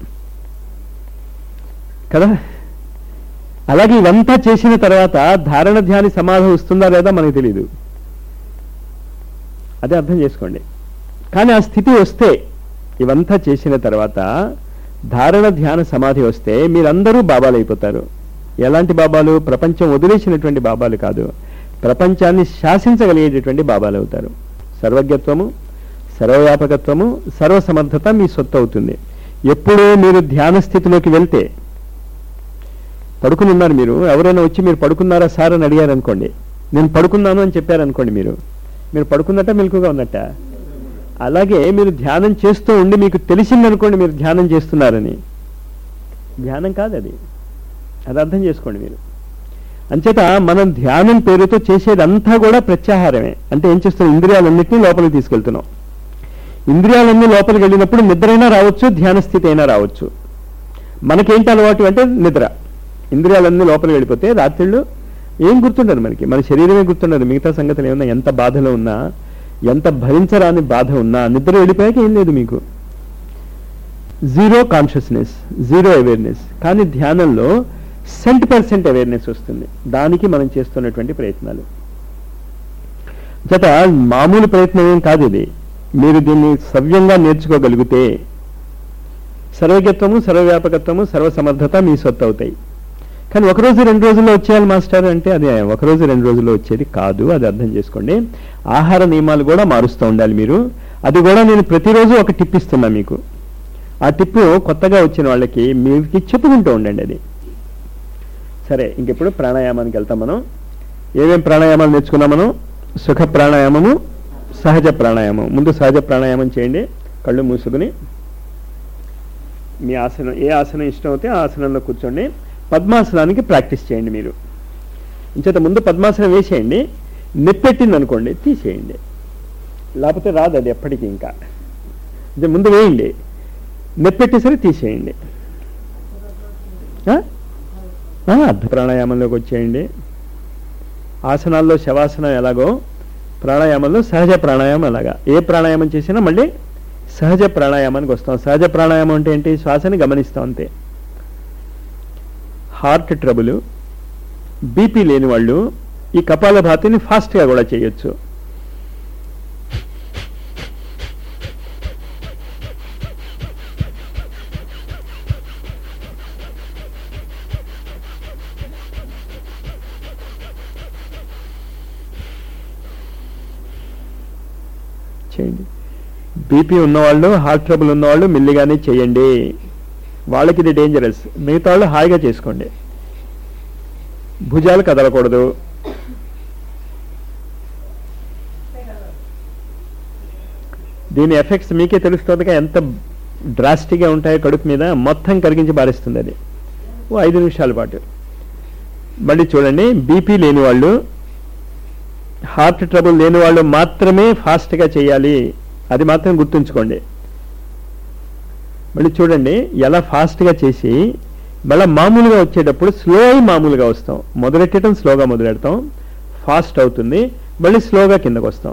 కదా అలాగే ఇవంతా చేసిన తర్వాత ధారణ ధ్యాని సమాధి వస్తుందా లేదా మనకు తెలియదు అదే అర్థం చేసుకోండి కానీ ఆ స్థితి వస్తే ఇవంతా చేసిన తర్వాత ధారణ ధ్యాన సమాధి వస్తే మీరందరూ బాబాలు అయిపోతారు ఎలాంటి బాబాలు ప్రపంచం వదిలేసినటువంటి బాబాలు కాదు ప్రపంచాన్ని శాసించగలిగేటటువంటి బాబాలు అవుతారు సర్వజ్ఞత్వము సర్వవ్యాపకత్వము సర్వసమర్థత మీ సొత్తు అవుతుంది ఎప్పుడూ మీరు ధ్యాన స్థితిలోకి వెళ్తే పడుకుని ఉన్నారు మీరు ఎవరైనా వచ్చి మీరు పడుకున్నారా సార్ అని అడిగారు అనుకోండి నేను పడుకున్నాను అని చెప్పారనుకోండి మీరు మీరు పడుకున్నట్ట మెలకుగా ఉన్నట్ట అలాగే మీరు ధ్యానం చేస్తూ ఉండి మీకు తెలిసిందనుకోండి మీరు ధ్యానం చేస్తున్నారని ధ్యానం కాదు అది అది అర్థం చేసుకోండి మీరు అంచేత మనం ధ్యానం పేరుతో చేసేదంతా కూడా ప్రత్యాహారమే అంటే ఏం చేస్తున్నాం ఇంద్రియాలన్నింటినీ లోపలికి తీసుకెళ్తున్నాం ఇంద్రియాలన్నీ లోపలికి వెళ్ళినప్పుడు నిద్రైనా రావచ్చు ధ్యాన స్థితి అయినా రావచ్చు మనకేంటి అలవాటు అంటే నిద్ర ఇంద్రియాలన్నీ లోపలికి వెళ్ళిపోతే రాత్రిళ్ళు ఏం గుర్తుండదు మనకి మన శరీరమే గుర్తుండదు మిగతా సంగతులు ఏమన్నా ఎంత బాధలో ఉన్నా ఎంత భరించరాని బాధ ఉన్నా నిద్ర వెళ్ళిపోయాక ఏం లేదు మీకు జీరో కాన్షియస్నెస్ జీరో అవేర్నెస్ కానీ ధ్యానంలో సెంట్ పర్సెంట్ అవేర్నెస్ వస్తుంది దానికి మనం చేస్తున్నటువంటి ప్రయత్నాలు జత మామూలు ప్రయత్నం ఏం కాదు ఇది మీరు దీన్ని సవ్యంగా నేర్చుకోగలిగితే సర్వజ్ఞత్వము సర్వవ్యాపకత్వము సర్వసమర్థత మీ సొత్తు అవుతాయి కానీ ఒక రోజు రెండు రోజుల్లో వచ్చేయాలి మాస్టర్ అంటే అది ఒక రోజు రెండు రోజుల్లో వచ్చేది కాదు అది అర్థం చేసుకోండి ఆహార నియమాలు కూడా మారుస్తూ ఉండాలి మీరు అది కూడా నేను ప్రతిరోజు ఒక టిప్ ఇస్తున్నా మీకు ఆ టిప్ కొత్తగా వచ్చిన వాళ్ళకి మీకు చెప్పుకుంటూ ఉండండి అది సరే ఇంకెప్పుడు ప్రాణాయామానికి వెళ్తాం మనం ఏమేం ప్రాణాయామాలు నేర్చుకున్నాం మనం సుఖ ప్రాణాయామము సహజ ప్రాణాయామం ముందు సహజ ప్రాణాయామం చేయండి కళ్ళు మూసుకుని మీ ఆసనం ఏ ఆసనం ఇష్టం అయితే ఆ ఆసనంలో కూర్చోండి పద్మాసనానికి ప్రాక్టీస్ చేయండి మీరు ఇంచేత ముందు పద్మాసనం వేసేయండి నెప్పెట్టింది అనుకోండి తీసేయండి లేకపోతే రాదు అది ఎప్పటికీ ఇంకా ఇది ముందు వేయండి నెప్పెట్టేసరి తీసేయండి ఆ? ఆ, అర్ధ ప్రాణాయామంలోకి వచ్చేయండి ఆసనాల్లో శవాసనం ఎలాగో ప్రాణాయామంలో సహజ ప్రాణాయామం అలాగా ఏ ప్రాణాయామం చేసినా మళ్ళీ సహజ ప్రాణాయామానికి వస్తాం సహజ ప్రాణాయామం అంటే ఏంటి శ్వాసని గమనిస్తాం అంతే హార్ట్ ట్రబుల్ బీపీ లేని వాళ్ళు ఈ కపాలభాతిని ఫాస్ట్గా కూడా చేయొచ్చు చేయండి బీపీ ఉన్నవాళ్ళు హార్ట్ ట్రబుల్ ఉన్నవాళ్ళు మెల్లిగానే చేయండి వాళ్ళకి ఇది డేంజరస్ మిగతా వాళ్ళు హాయిగా చేసుకోండి భుజాలు కదలకూడదు దీని ఎఫెక్ట్స్ మీకే తెలుస్తుందిగా ఎంత డ్రాస్టిక్గా ఉంటాయో కడుపు మీద మొత్తం కరిగించి బారేస్తుంది అది ఓ ఐదు నిమిషాల పాటు మళ్ళీ చూడండి బీపీ లేని వాళ్ళు హార్ట్ ట్రబుల్ లేని వాళ్ళు మాత్రమే ఫాస్ట్గా చేయాలి అది మాత్రం గుర్తుంచుకోండి మళ్ళీ చూడండి ఎలా ఫాస్ట్గా చేసి మళ్ళీ మామూలుగా వచ్చేటప్పుడు స్లో అయి మామూలుగా వస్తాం మొదలెట్టడం స్లోగా మొదలెడతాం ఫాస్ట్ అవుతుంది మళ్ళీ స్లోగా కిందకు వస్తాం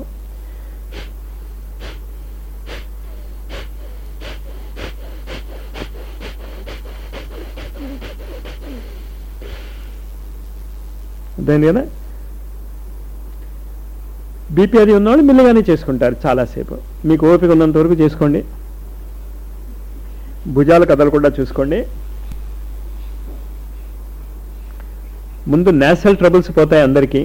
అర్థమైంది కదా బీపీ అది ఉన్నవాళ్ళు మెల్లగానే చేసుకుంటారు చాలాసేపు మీకు ఓపిక ఉన్నంత వరకు చేసుకోండి భుజాలు కదలకుండా చూసుకోండి ముందు నేషనల్ ట్రబుల్స్ పోతాయి అందరికీ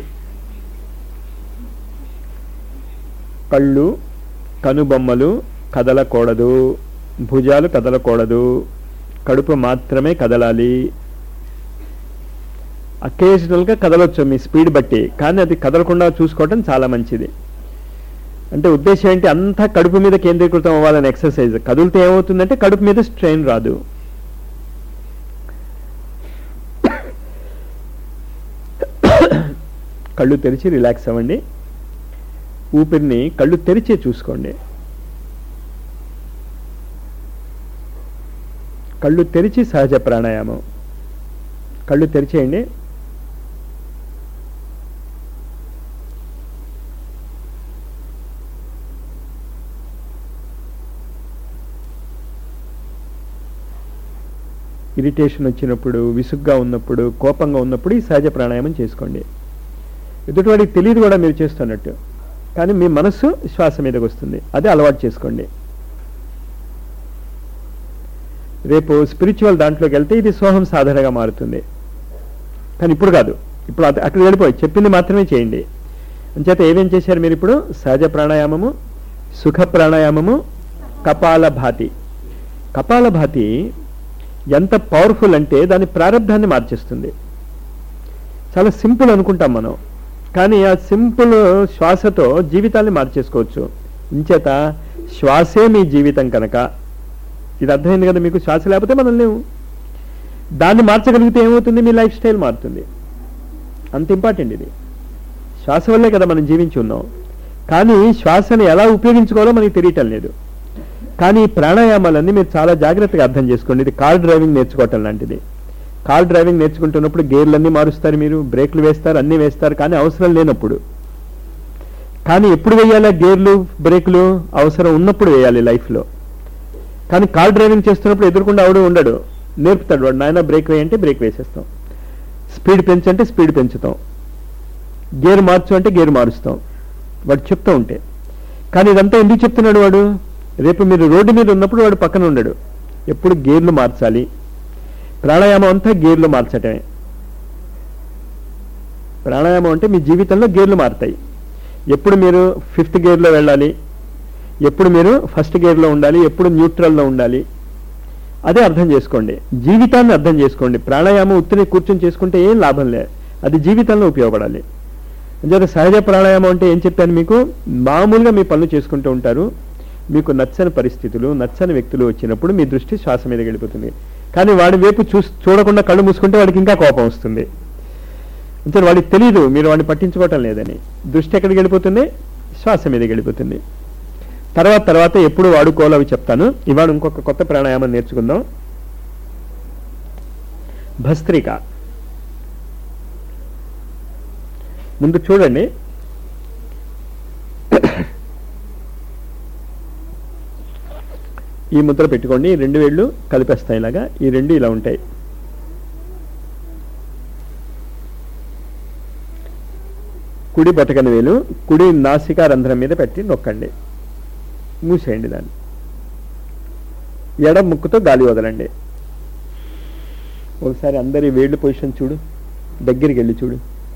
కళ్ళు కనుబొమ్మలు కదలకూడదు భుజాలు కదలకూడదు కడుపు మాత్రమే కదలాలి అకేషనల్గా కదలొచ్చు మీ స్పీడ్ బట్టి కానీ అది కదలకుండా చూసుకోవటం చాలా మంచిది అంటే ఉద్దేశం ఏంటి అంతా కడుపు మీద కేంద్రీకృతం అవ్వాలని ఎక్సర్సైజ్ కదిలితే ఏమవుతుందంటే కడుపు మీద స్ట్రెయిన్ రాదు కళ్ళు తెరిచి రిలాక్స్ అవ్వండి ఊపిరిని కళ్ళు తెరిచే చూసుకోండి కళ్ళు తెరిచి సహజ ప్రాణాయామం కళ్ళు తెరిచేయండి ఇరిటేషన్ వచ్చినప్పుడు విసుగ్గా ఉన్నప్పుడు కోపంగా ఉన్నప్పుడు ఈ సహజ ప్రాణాయామం చేసుకోండి ఎదుటివాడికి తెలియదు కూడా మీరు చేస్తున్నట్టు కానీ మీ మనస్సు శ్వాస మీదకి వస్తుంది అదే అలవాటు చేసుకోండి రేపు స్పిరిచువల్ దాంట్లోకి వెళ్తే ఇది సోహం సాధనగా మారుతుంది కానీ ఇప్పుడు కాదు ఇప్పుడు అత- అక్కడికి వెళ్ళిపోయి చెప్పింది మాత్రమే చేయండి అంచేత ఏమేం చేశారు మీరు ఇప్పుడు సహజ ప్రాణాయామము సుఖ ప్రాణాయామము కపాల భాతి కపాల భాతి ఎంత పవర్ఫుల్ అంటే దాని ప్రారంధాన్ని మార్చేస్తుంది చాలా సింపుల్ అనుకుంటాం మనం కానీ ఆ సింపుల్ శ్వాసతో జీవితాన్ని మార్చేసుకోవచ్చు ఇంచేత శ్వాసే మీ జీవితం కనుక ఇది అర్థమైంది కదా మీకు శ్వాస లేకపోతే మనం లేవు దాన్ని మార్చగలిగితే ఏమవుతుంది మీ లైఫ్ స్టైల్ మారుతుంది అంత ఇంపార్టెంట్ ఇది శ్వాస వల్లే కదా మనం జీవించి ఉన్నాం కానీ శ్వాసని ఎలా ఉపయోగించుకోవాలో మనకి తెలియటం లేదు కానీ ఈ ప్రాణాయామాలన్నీ మీరు చాలా జాగ్రత్తగా అర్థం చేసుకోండి ఇది కార్ డ్రైవింగ్ నేర్చుకోవటం లాంటిది కార్ డ్రైవింగ్ నేర్చుకుంటున్నప్పుడు గేర్లన్నీ మారుస్తారు మీరు బ్రేక్లు వేస్తారు అన్నీ వేస్తారు కానీ అవసరం లేనప్పుడు కానీ ఎప్పుడు వేయాలా గేర్లు బ్రేకులు అవసరం ఉన్నప్పుడు వేయాలి లైఫ్లో కానీ కార్ డ్రైవింగ్ చేస్తున్నప్పుడు ఎదురుకుండా అవడం ఉండడు నేర్పుతాడు వాడు నాయన బ్రేక్ వేయంటే బ్రేక్ వేసేస్తాం స్పీడ్ పెంచంటే స్పీడ్ పెంచుతాం గేర్ మార్చు అంటే గేర్ మారుస్తాం వాడు చెప్తూ ఉంటే కానీ ఇదంతా ఎందుకు చెప్తున్నాడు వాడు రేపు మీరు రోడ్డు మీద ఉన్నప్పుడు వాడు పక్కన ఉండడు ఎప్పుడు గేర్లు మార్చాలి ప్రాణాయామం అంతా గేర్లు మార్చటమే ప్రాణాయామం అంటే మీ జీవితంలో గేర్లు మారుతాయి ఎప్పుడు మీరు ఫిఫ్త్ గేర్లో వెళ్ళాలి ఎప్పుడు మీరు ఫస్ట్ గేర్లో ఉండాలి ఎప్పుడు న్యూట్రల్లో ఉండాలి అదే అర్థం చేసుకోండి జీవితాన్ని అర్థం చేసుకోండి ప్రాణాయామం ఉత్తిని కూర్చొని చేసుకుంటే ఏం లాభం లే అది జీవితంలో ఉపయోగపడాలి అంచేత సహజ ప్రాణాయామం అంటే ఏం చెప్పాను మీకు మామూలుగా మీ పనులు చేసుకుంటూ ఉంటారు మీకు నచ్చని పరిస్థితులు నచ్చని వ్యక్తులు వచ్చినప్పుడు మీ దృష్టి శ్వాస మీద వెళ్ళిపోతుంది కానీ వాడి వైపు చూ చూడకుండా కళ్ళు మూసుకుంటే వాడికి ఇంకా కోపం వస్తుంది అంటే వాడికి తెలియదు మీరు వాడిని పట్టించుకోవటం లేదని దృష్టి ఎక్కడికి వెళ్ళిపోతుంది శ్వాస మీద వెళ్ళిపోతుంది తర్వాత తర్వాత ఎప్పుడు వాడుకోవాలో అవి చెప్తాను ఇవాళ ఇంకొక కొత్త ప్రాణాయామం నేర్చుకుందాం భస్త్రిక ముందు చూడండి ఈ ముద్ర పెట్టుకోండి ఈ రెండు వేళ్ళు కలిపేస్తాయి ఇలాగా ఈ రెండు ఇలా ఉంటాయి కుడి బొటకన వేలు కుడి నాసికా రంధ్రం మీద పెట్టి నొక్కండి మూసేయండి దాన్ని ఎడం ముక్కుతో గాలి వదలండి ఒకసారి అందరి వేళ్ళు పొజిషన్ చూడు దగ్గరికి వెళ్ళి చూడు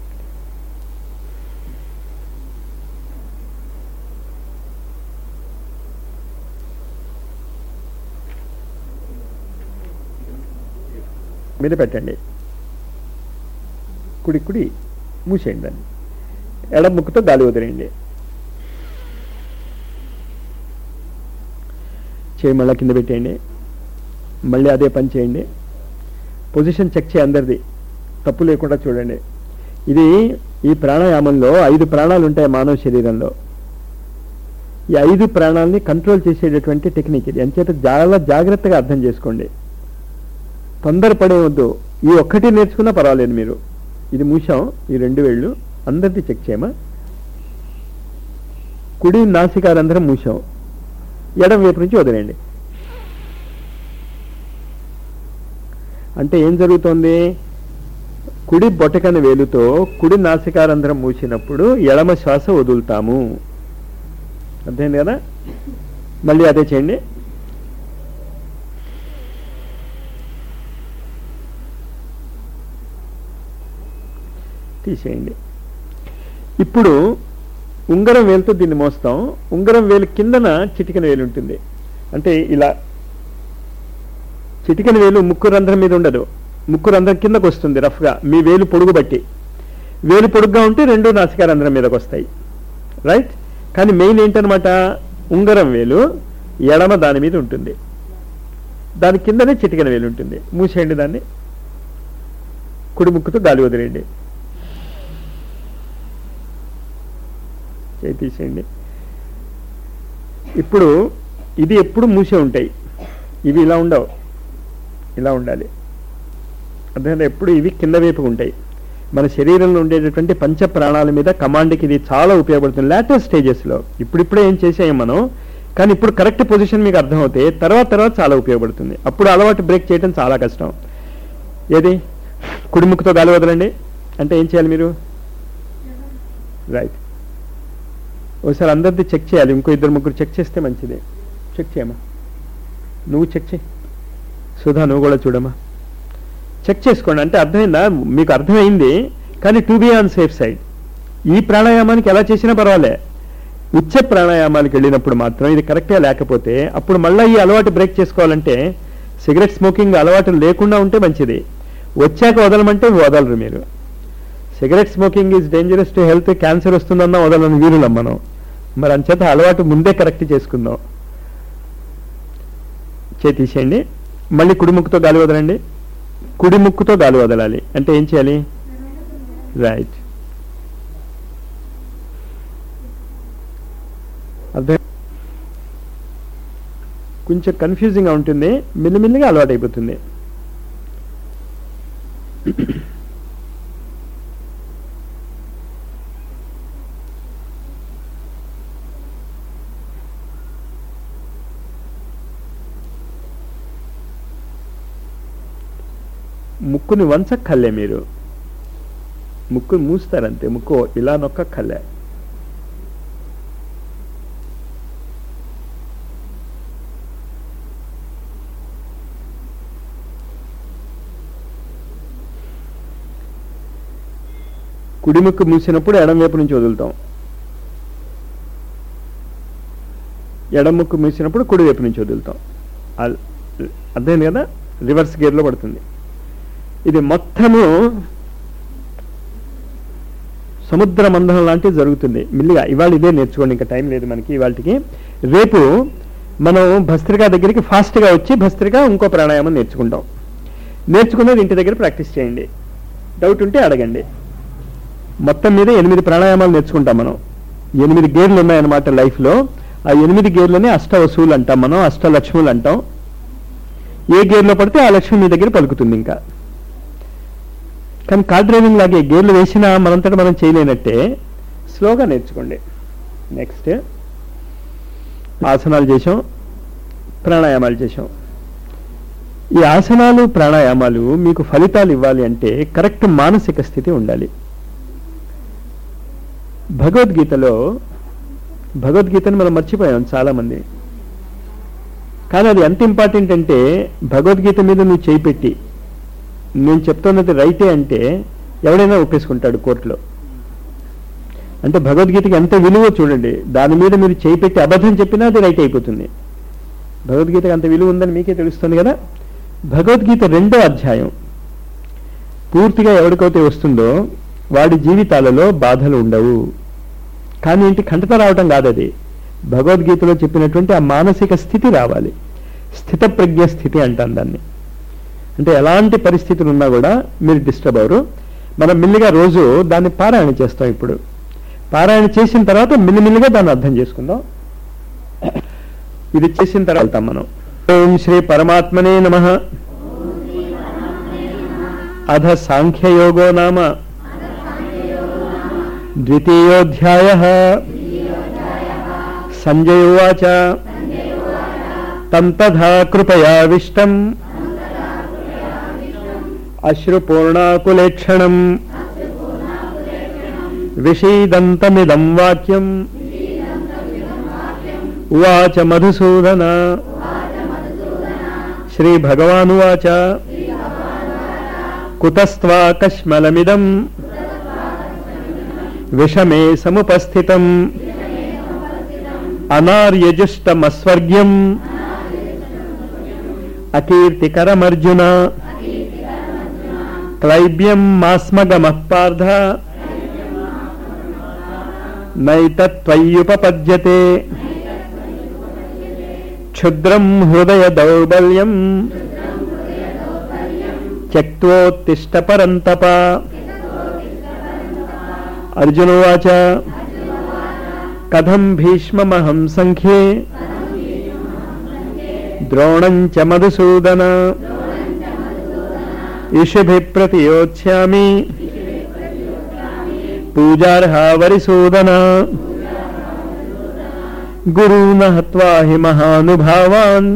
మీద పెట్టండి కుడి కుడి మూసేయండి దాన్ని ఎడం ముక్కుతో గాలి వదిలేయండి చేయి మళ్ళీ కింద పెట్టేయండి మళ్ళీ అదే పని చేయండి పొజిషన్ చెక్ చేయి అందరిది తప్పు లేకుండా చూడండి ఇది ఈ ప్రాణాయామంలో ఐదు ప్రాణాలు ఉంటాయి మానవ శరీరంలో ఈ ఐదు ప్రాణాలని కంట్రోల్ చేసేటటువంటి టెక్నిక్ ఇది అంచేత చాలా జాగ్రత్తగా అర్థం చేసుకోండి తొందరపడే వద్దు ఈ ఒక్కటి నేర్చుకున్నా పర్వాలేదు మీరు ఇది మూసాం ఈ రెండు వేళ్ళు అందరిది చెక్ చేయమా కుడి నాసికారంధ్రం మూసాం ఎడం వైపు నుంచి వదిలేయండి అంటే ఏం జరుగుతోంది కుడి బొటకన వేలుతో కుడి నాసికారంధ్రం మూసినప్పుడు ఎడమ శ్వాస వదులుతాము అర్థమైంది కదా మళ్ళీ అదే చేయండి తీసేయండి ఇప్పుడు ఉంగరం వేలుతో దీన్ని మోస్తాం ఉంగరం వేలు కిందన చిటికెన వేలు ఉంటుంది అంటే ఇలా చిటికెన వేలు ముక్కు రంధ్రం మీద ఉండదు ముక్కు రంధ్రం కిందకు వస్తుంది రఫ్గా మీ వేలు పొడుగు బట్టి వేలు పొడుగ్గా ఉంటే రెండు నాసికా రంధ్రం మీదకి వస్తాయి రైట్ కానీ మెయిన్ ఏంటనమాట ఉంగరం వేలు ఎడమ దాని మీద ఉంటుంది దాని కిందనే చిటికెన వేలు ఉంటుంది మూసేయండి దాన్ని కుడి ముక్కుతో గాలి వదిలేయండి చేయి తీసేయండి ఇప్పుడు ఇది ఎప్పుడు మూసే ఉంటాయి ఇవి ఇలా ఉండవు ఇలా ఉండాలి అర్థమైందా ఎప్పుడు ఇవి కింద వైపు ఉంటాయి మన శరీరంలో ఉండేటటువంటి పంచ ప్రాణాల మీద కమాండ్కి ఇది చాలా ఉపయోగపడుతుంది లేటెస్ట్ స్టేజెస్లో ఇప్పుడిప్పుడే ఏం చేసాం మనం కానీ ఇప్పుడు కరెక్ట్ పొజిషన్ మీకు అర్థమవుతే తర్వాత తర్వాత చాలా ఉపయోగపడుతుంది అప్పుడు అలవాటు బ్రేక్ చేయడం చాలా కష్టం ఏది కుడిముక్కుతో గాలి వదలండి అంటే ఏం చేయాలి మీరు రైట్ ఒకసారి అందరిది చెక్ చేయాలి ఇంకో ఇద్దరు ముగ్గురు చెక్ చేస్తే మంచిది చెక్ చేయమా నువ్వు చెక్ చేయి సుధా నువ్వు కూడా చూడమ్మా చెక్ చేసుకోండి అంటే అర్థమైందా మీకు అర్థమైంది కానీ to be on safe side ఈ ప్రాణాయామానికి ఎలా చేసినా పర్వాలే ఉచ్చ ప్రాణాయామానికి వెళ్ళినప్పుడు మాత్రం ఇది కరెక్ట్గా లేకపోతే అప్పుడు మళ్ళీ ఈ అలవాటు బ్రేక్ చేసుకోవాలంటే సిగరెట్ స్మోకింగ్ అలవాటు లేకుండా ఉంటే మంచిది వచ్చాక వదలమంటే వదలరు మీరు cigarette smoking is dangerous to health cancer వస్తుందన్నా వదలని వీరులం మనం మరి అంచేత అలవాటు ముందే కరెక్ట్ చేసుకుందాం చేతీసేయండి మళ్ళీ కుడి ముక్కుతో గాలి వదలండి కుడి ముక్కుతో గాలి వదలాలి అంటే ఏం చేయాలి రైట్ అర్థం కొంచెం కన్ఫ్యూజింగ్గా ఉంటుంది మెల్లిమెల్లిగా అలవాటు అయిపోతుంది ముక్కుని వంచక్కర్లే మీరు ముక్కు మూస్తారంతే ముక్కు ఇలా నొక్కక్కర్లే కుడి ముక్కు మూసినప్పుడు ఎడం వైపు నుంచి వదులుతాం ఎడం ముక్కు మూసినప్పుడు కుడి వైపు నుంచి వదులుతాం అల్- అర్థమైంది కదా రివర్స్ గేర్లో పడుతుంది ఇది మొత్తము సముద్ర మందనం లాంటిది జరుగుతుంది మిల్లిగా ఇవాళ ఇదే నేర్చుకోండి ఇంకా టైం లేదు మనకి ఇవాళకి రేపు మనం భస్త్రికా దగ్గరికి ఫాస్ట్గా వచ్చి భస్త్రిక ఇంకో ప్రాణాయామం నేర్చుకుంటాం నేర్చుకున్నది ఇంటి దగ్గర ప్రాక్టీస్ చేయండి డౌట్ ఉంటే అడగండి మొత్తం మీద ఎనిమిది ప్రాణాయామాలు నేర్చుకుంటాం మనం ఎనిమిది గేర్లు ఉన్నాయన్నమాట లైఫ్లో ఆ ఎనిమిది గేర్లని అష్ట వసూలు అంటాం మనం అష్ట లక్ష్ములు అంటాం ఏ గేర్లో పడితే ఆ లక్ష్మి మీ దగ్గర పలుకుతుంది ఇంకా కానీ కార్ డ్రైవింగ్ లాగే గేర్లు వేసినా మనంతటా మనం చేయలేనట్టే స్లోగా నేర్చుకోండి నెక్స్ట్ ఆసనాలు చేసాం ప్రాణాయామాలు చేసాం ఈ ఆసనాలు ప్రాణాయామాలు మీకు ఫలితాలు ఇవ్వాలి అంటే కరెక్ట్ మానసిక స్థితి ఉండాలి భగవద్గీతలో భగవద్గీతను మనం మర్చిపోయాం చాలామంది కానీ అది ఎంత ఇంపార్టెంట్ అంటే భగవద్గీత మీద నువ్వు చేయి పెట్టి నేను చెప్తున్నది రైటే అంటే ఎవడైనా ఒప్పేసుకుంటాడు కోర్టులో అంటే భగవద్గీతకి ఎంత విలువ చూడండి దాని మీద మీరు చేయి పెట్టి అబద్ధం చెప్పినా అది రైట్ అయిపోతుంది భగవద్గీతకి అంత విలువ ఉందని మీకే తెలుస్తుంది కదా భగవద్గీత రెండో అధ్యాయం పూర్తిగా ఎవరికైతే వస్తుందో వాడి జీవితాలలో బాధలు ఉండవు కానీ ఏంటి కంటత రావటం కాదు అది భగవద్గీతలో చెప్పినటువంటి ఆ మానసిక స్థితి రావాలి స్థితప్రజ్ఞ స్థితి అంటాం దాన్ని అంటే ఎలాంటి పరిస్థితులు ఉన్నా కూడా మీరు డిస్టర్బ్ అవరు మనం మిల్లిగా రోజు దాన్ని పారాయణ చేస్తాం ఇప్పుడు పారాయణ చేసిన తర్వాత మిల్లిమిల్లిగా దాన్ని అర్థం చేసుకుందాం ఇది చేసిన తర్వాత వెళ్తాం మనం ఓం శ్రీ పరమాత్మనే నమ అధ సాంఖ్యయోగో నామ ద్వితీయోధ్యాయ సంజయ ఉవాచ తం తథా కృపయావిష్టం అశ్రుపూర్ణాకులేక్షణం విషీదంతమిదం వాక్యం ఉవాచ మధుసూదన శ్రీభగవానువాచ కుతస్త్వా కష్మలమిదం విషమే సముపస్థితం అనార్యజుష్టమస్వర్గ్యం అకీర్తికరమర్జున క్లైబ్యం మాస్మగమః పార్థ నైతత్వయ్యుపపద్యతే క్షుద్రం హృదయ దౌర్బల్యం త్యక్తోత్తిష్ట పరంతప అర్జునోవాచ కథం భీష్మమహం సంఖ్యే ద్రోణం చ మధుసూదన ఇషుభి ప్రతియోత్స్యామి పూజార్హా వరిసూదన గురూన హత్వా హి మహానుభావాన్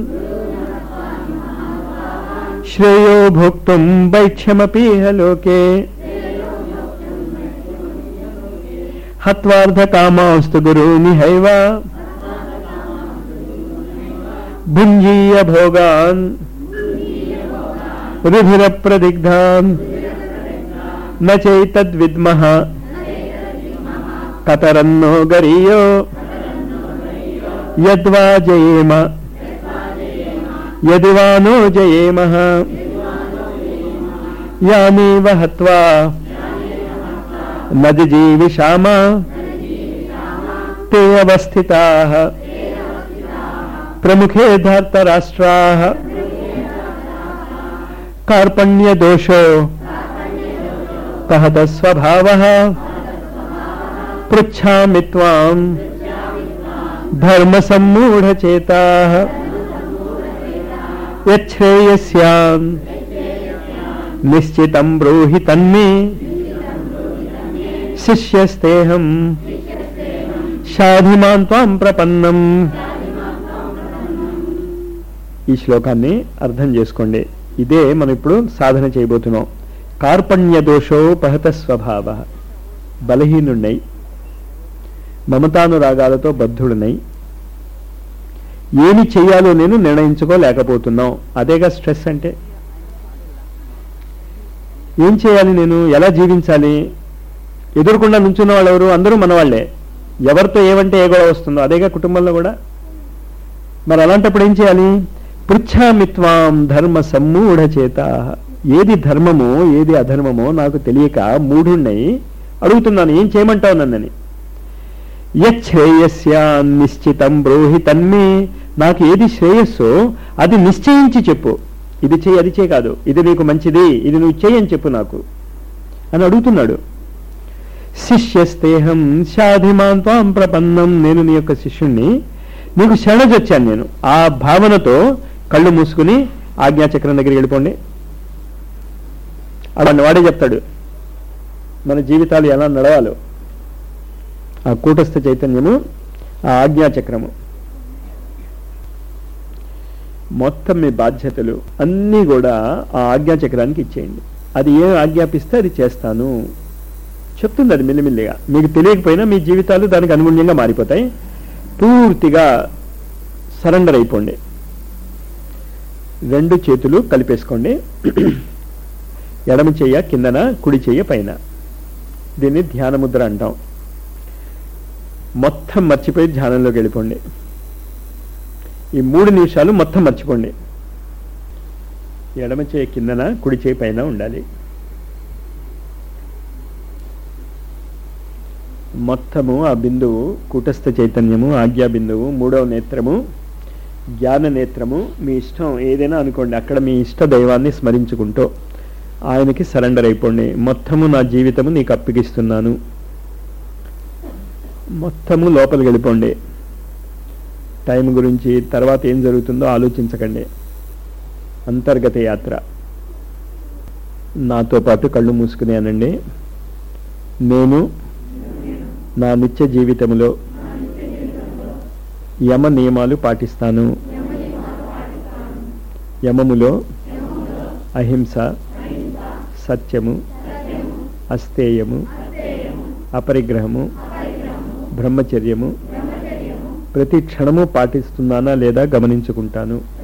శ్రేయో భోక్తుం వైక్ష్యమపీహ లోకే హత్వార్థకామాస్తు గురూనిహైవ భుంజీయ భోగాన్ రుధిర ప్రదిగ్ధాం న చైతద్విద్మః కతరన్నో గరీయో యద్వా జయేమ యది వా నో జయేమః యానీవ హత్వా నది జీవిషామ ते अवस्थिताः प्रमुखे धार्तराष्ट्राः कार्पण्यदोषो कहत स्वभावः पृच्छामि त्वाम् धर्मसम्मूढचेताः यच्छ्रेयस्याम् निश्चितं ब्रूहि तन्मे शिष्यस्तेऽहम् షాధిమాన్ త్వాం ప్రపన్నం ఈ శ్లోకాన్ని అర్థం చేసుకోండి ఇదే మనం ఇప్పుడు సాధన చేయబోతున్నాం కార్పణ్య దోషోపహత స్వభావ బలహీనున్నై మమతానురాగాలతో బద్ధుడునై ఏమి చెయ్యాలో నేను నిర్ణయించుకోలేకపోతున్నాం అదేగా స్ట్రెస్ అంటే ఏం చేయాలి నేను ఎలా జీవించాలి ఎదురుకుండా నుంచున్న వాళ్ళు ఎవరు అందరూ మనవాళ్లే ఎవరితో ఏమంటే ఏ గొడవ వస్తుందో అదేగా కుటుంబంలో కూడా మరి అలాంటప్పుడు ఏం చేయాలి పృచ్ఛామిత్వాం ధర్మ సమ్మూఢ చేత ఏది ధర్మమో ఏది అధర్మమో నాకు తెలియక మూఢుణ్ణై అడుగుతున్నాను ఏం చేయమంటావు నన్నని యశ్రేయస్యా నిశ్చితం బ్రోహి తన్మే నాకు ఏది శ్రేయస్సో అది నిశ్చయించి చెప్పు ఇది చేయి అది చేయి కాదు ఇది నీకు మంచిది ఇది నువ్వు చేయని చెప్పు నాకు అని అడుగుతున్నాడు శిష్యస్తేహం షాధిమాన్ త్వాం ప్రపన్నం నేను నీ యొక్క శిష్యుణ్ణి నీకు శరణజొచ్చాను నేను ఆ భావనతో కళ్ళు మూసుకుని ఆజ్ఞాచక్రం దగ్గరికి వెళ్ళిపోండి అలాంటి వాడే చెప్తాడు మన జీవితాలు ఎలా నడవాలో ఆ కూటస్థ చైతన్యము ఆ ఆజ్ఞాచక్రము మొత్తం మీ బాధ్యతలు అన్నీ కూడా ఆ ఆజ్ఞాచక్రానికి ఇచ్చేయండి అది ఏం ఆజ్ఞాపిస్తే అది చేస్తాను చెప్తుంది అది మెల్లిమెల్లిగా మీకు తెలియకపోయినా మీ జీవితాలు దానికి అనుగుణ్యంగా మారిపోతాయి పూర్తిగా సరెండర్ అయిపోండి రెండు చేతులు కలిపేసుకోండి ఎడమ చెయ్య కిందన కుడి చెయ్య పైన దీన్ని ధ్యానముద్ర అంటాం మొత్తం మర్చిపోయి ధ్యానంలోకి వెళ్ళిపోండి ఈ మూడు నిమిషాలు మొత్తం మర్చిపోండి ఎడమ చేయి కిందన కుడి చేయి పైన ఉండాలి మొత్తము ఆ బిందువు కూటస్థ చైతన్యము ఆజ్ఞా బిందువు మూడవ నేత్రము జ్ఞాన నేత్రము మీ ఇష్టం ఏదైనా అనుకోండి అక్కడ మీ ఇష్ట దైవాన్ని స్మరించుకుంటూ ఆయనకి సరెండర్ అయిపోండి మొత్తము నా జీవితము నీకు అప్పగిస్తున్నాను మొత్తము లోపలికి వెళ్ళిపోండి టైం గురించి తర్వాత ఏం జరుగుతుందో ఆలోచించకండి అంతర్గత యాత్ర నాతో పాటు కళ్ళు మూసుకుని అనండి నేను నా నిత్య జీవితంలో యమ నియమాలు పాటిస్తాను యమములో అహింస సత్యము అస్తేయము అపరిగ్రహము బ్రహ్మచర్యము ప్రతి క్షణము పాటిస్తున్నానా లేదా గమనించుకుంటాను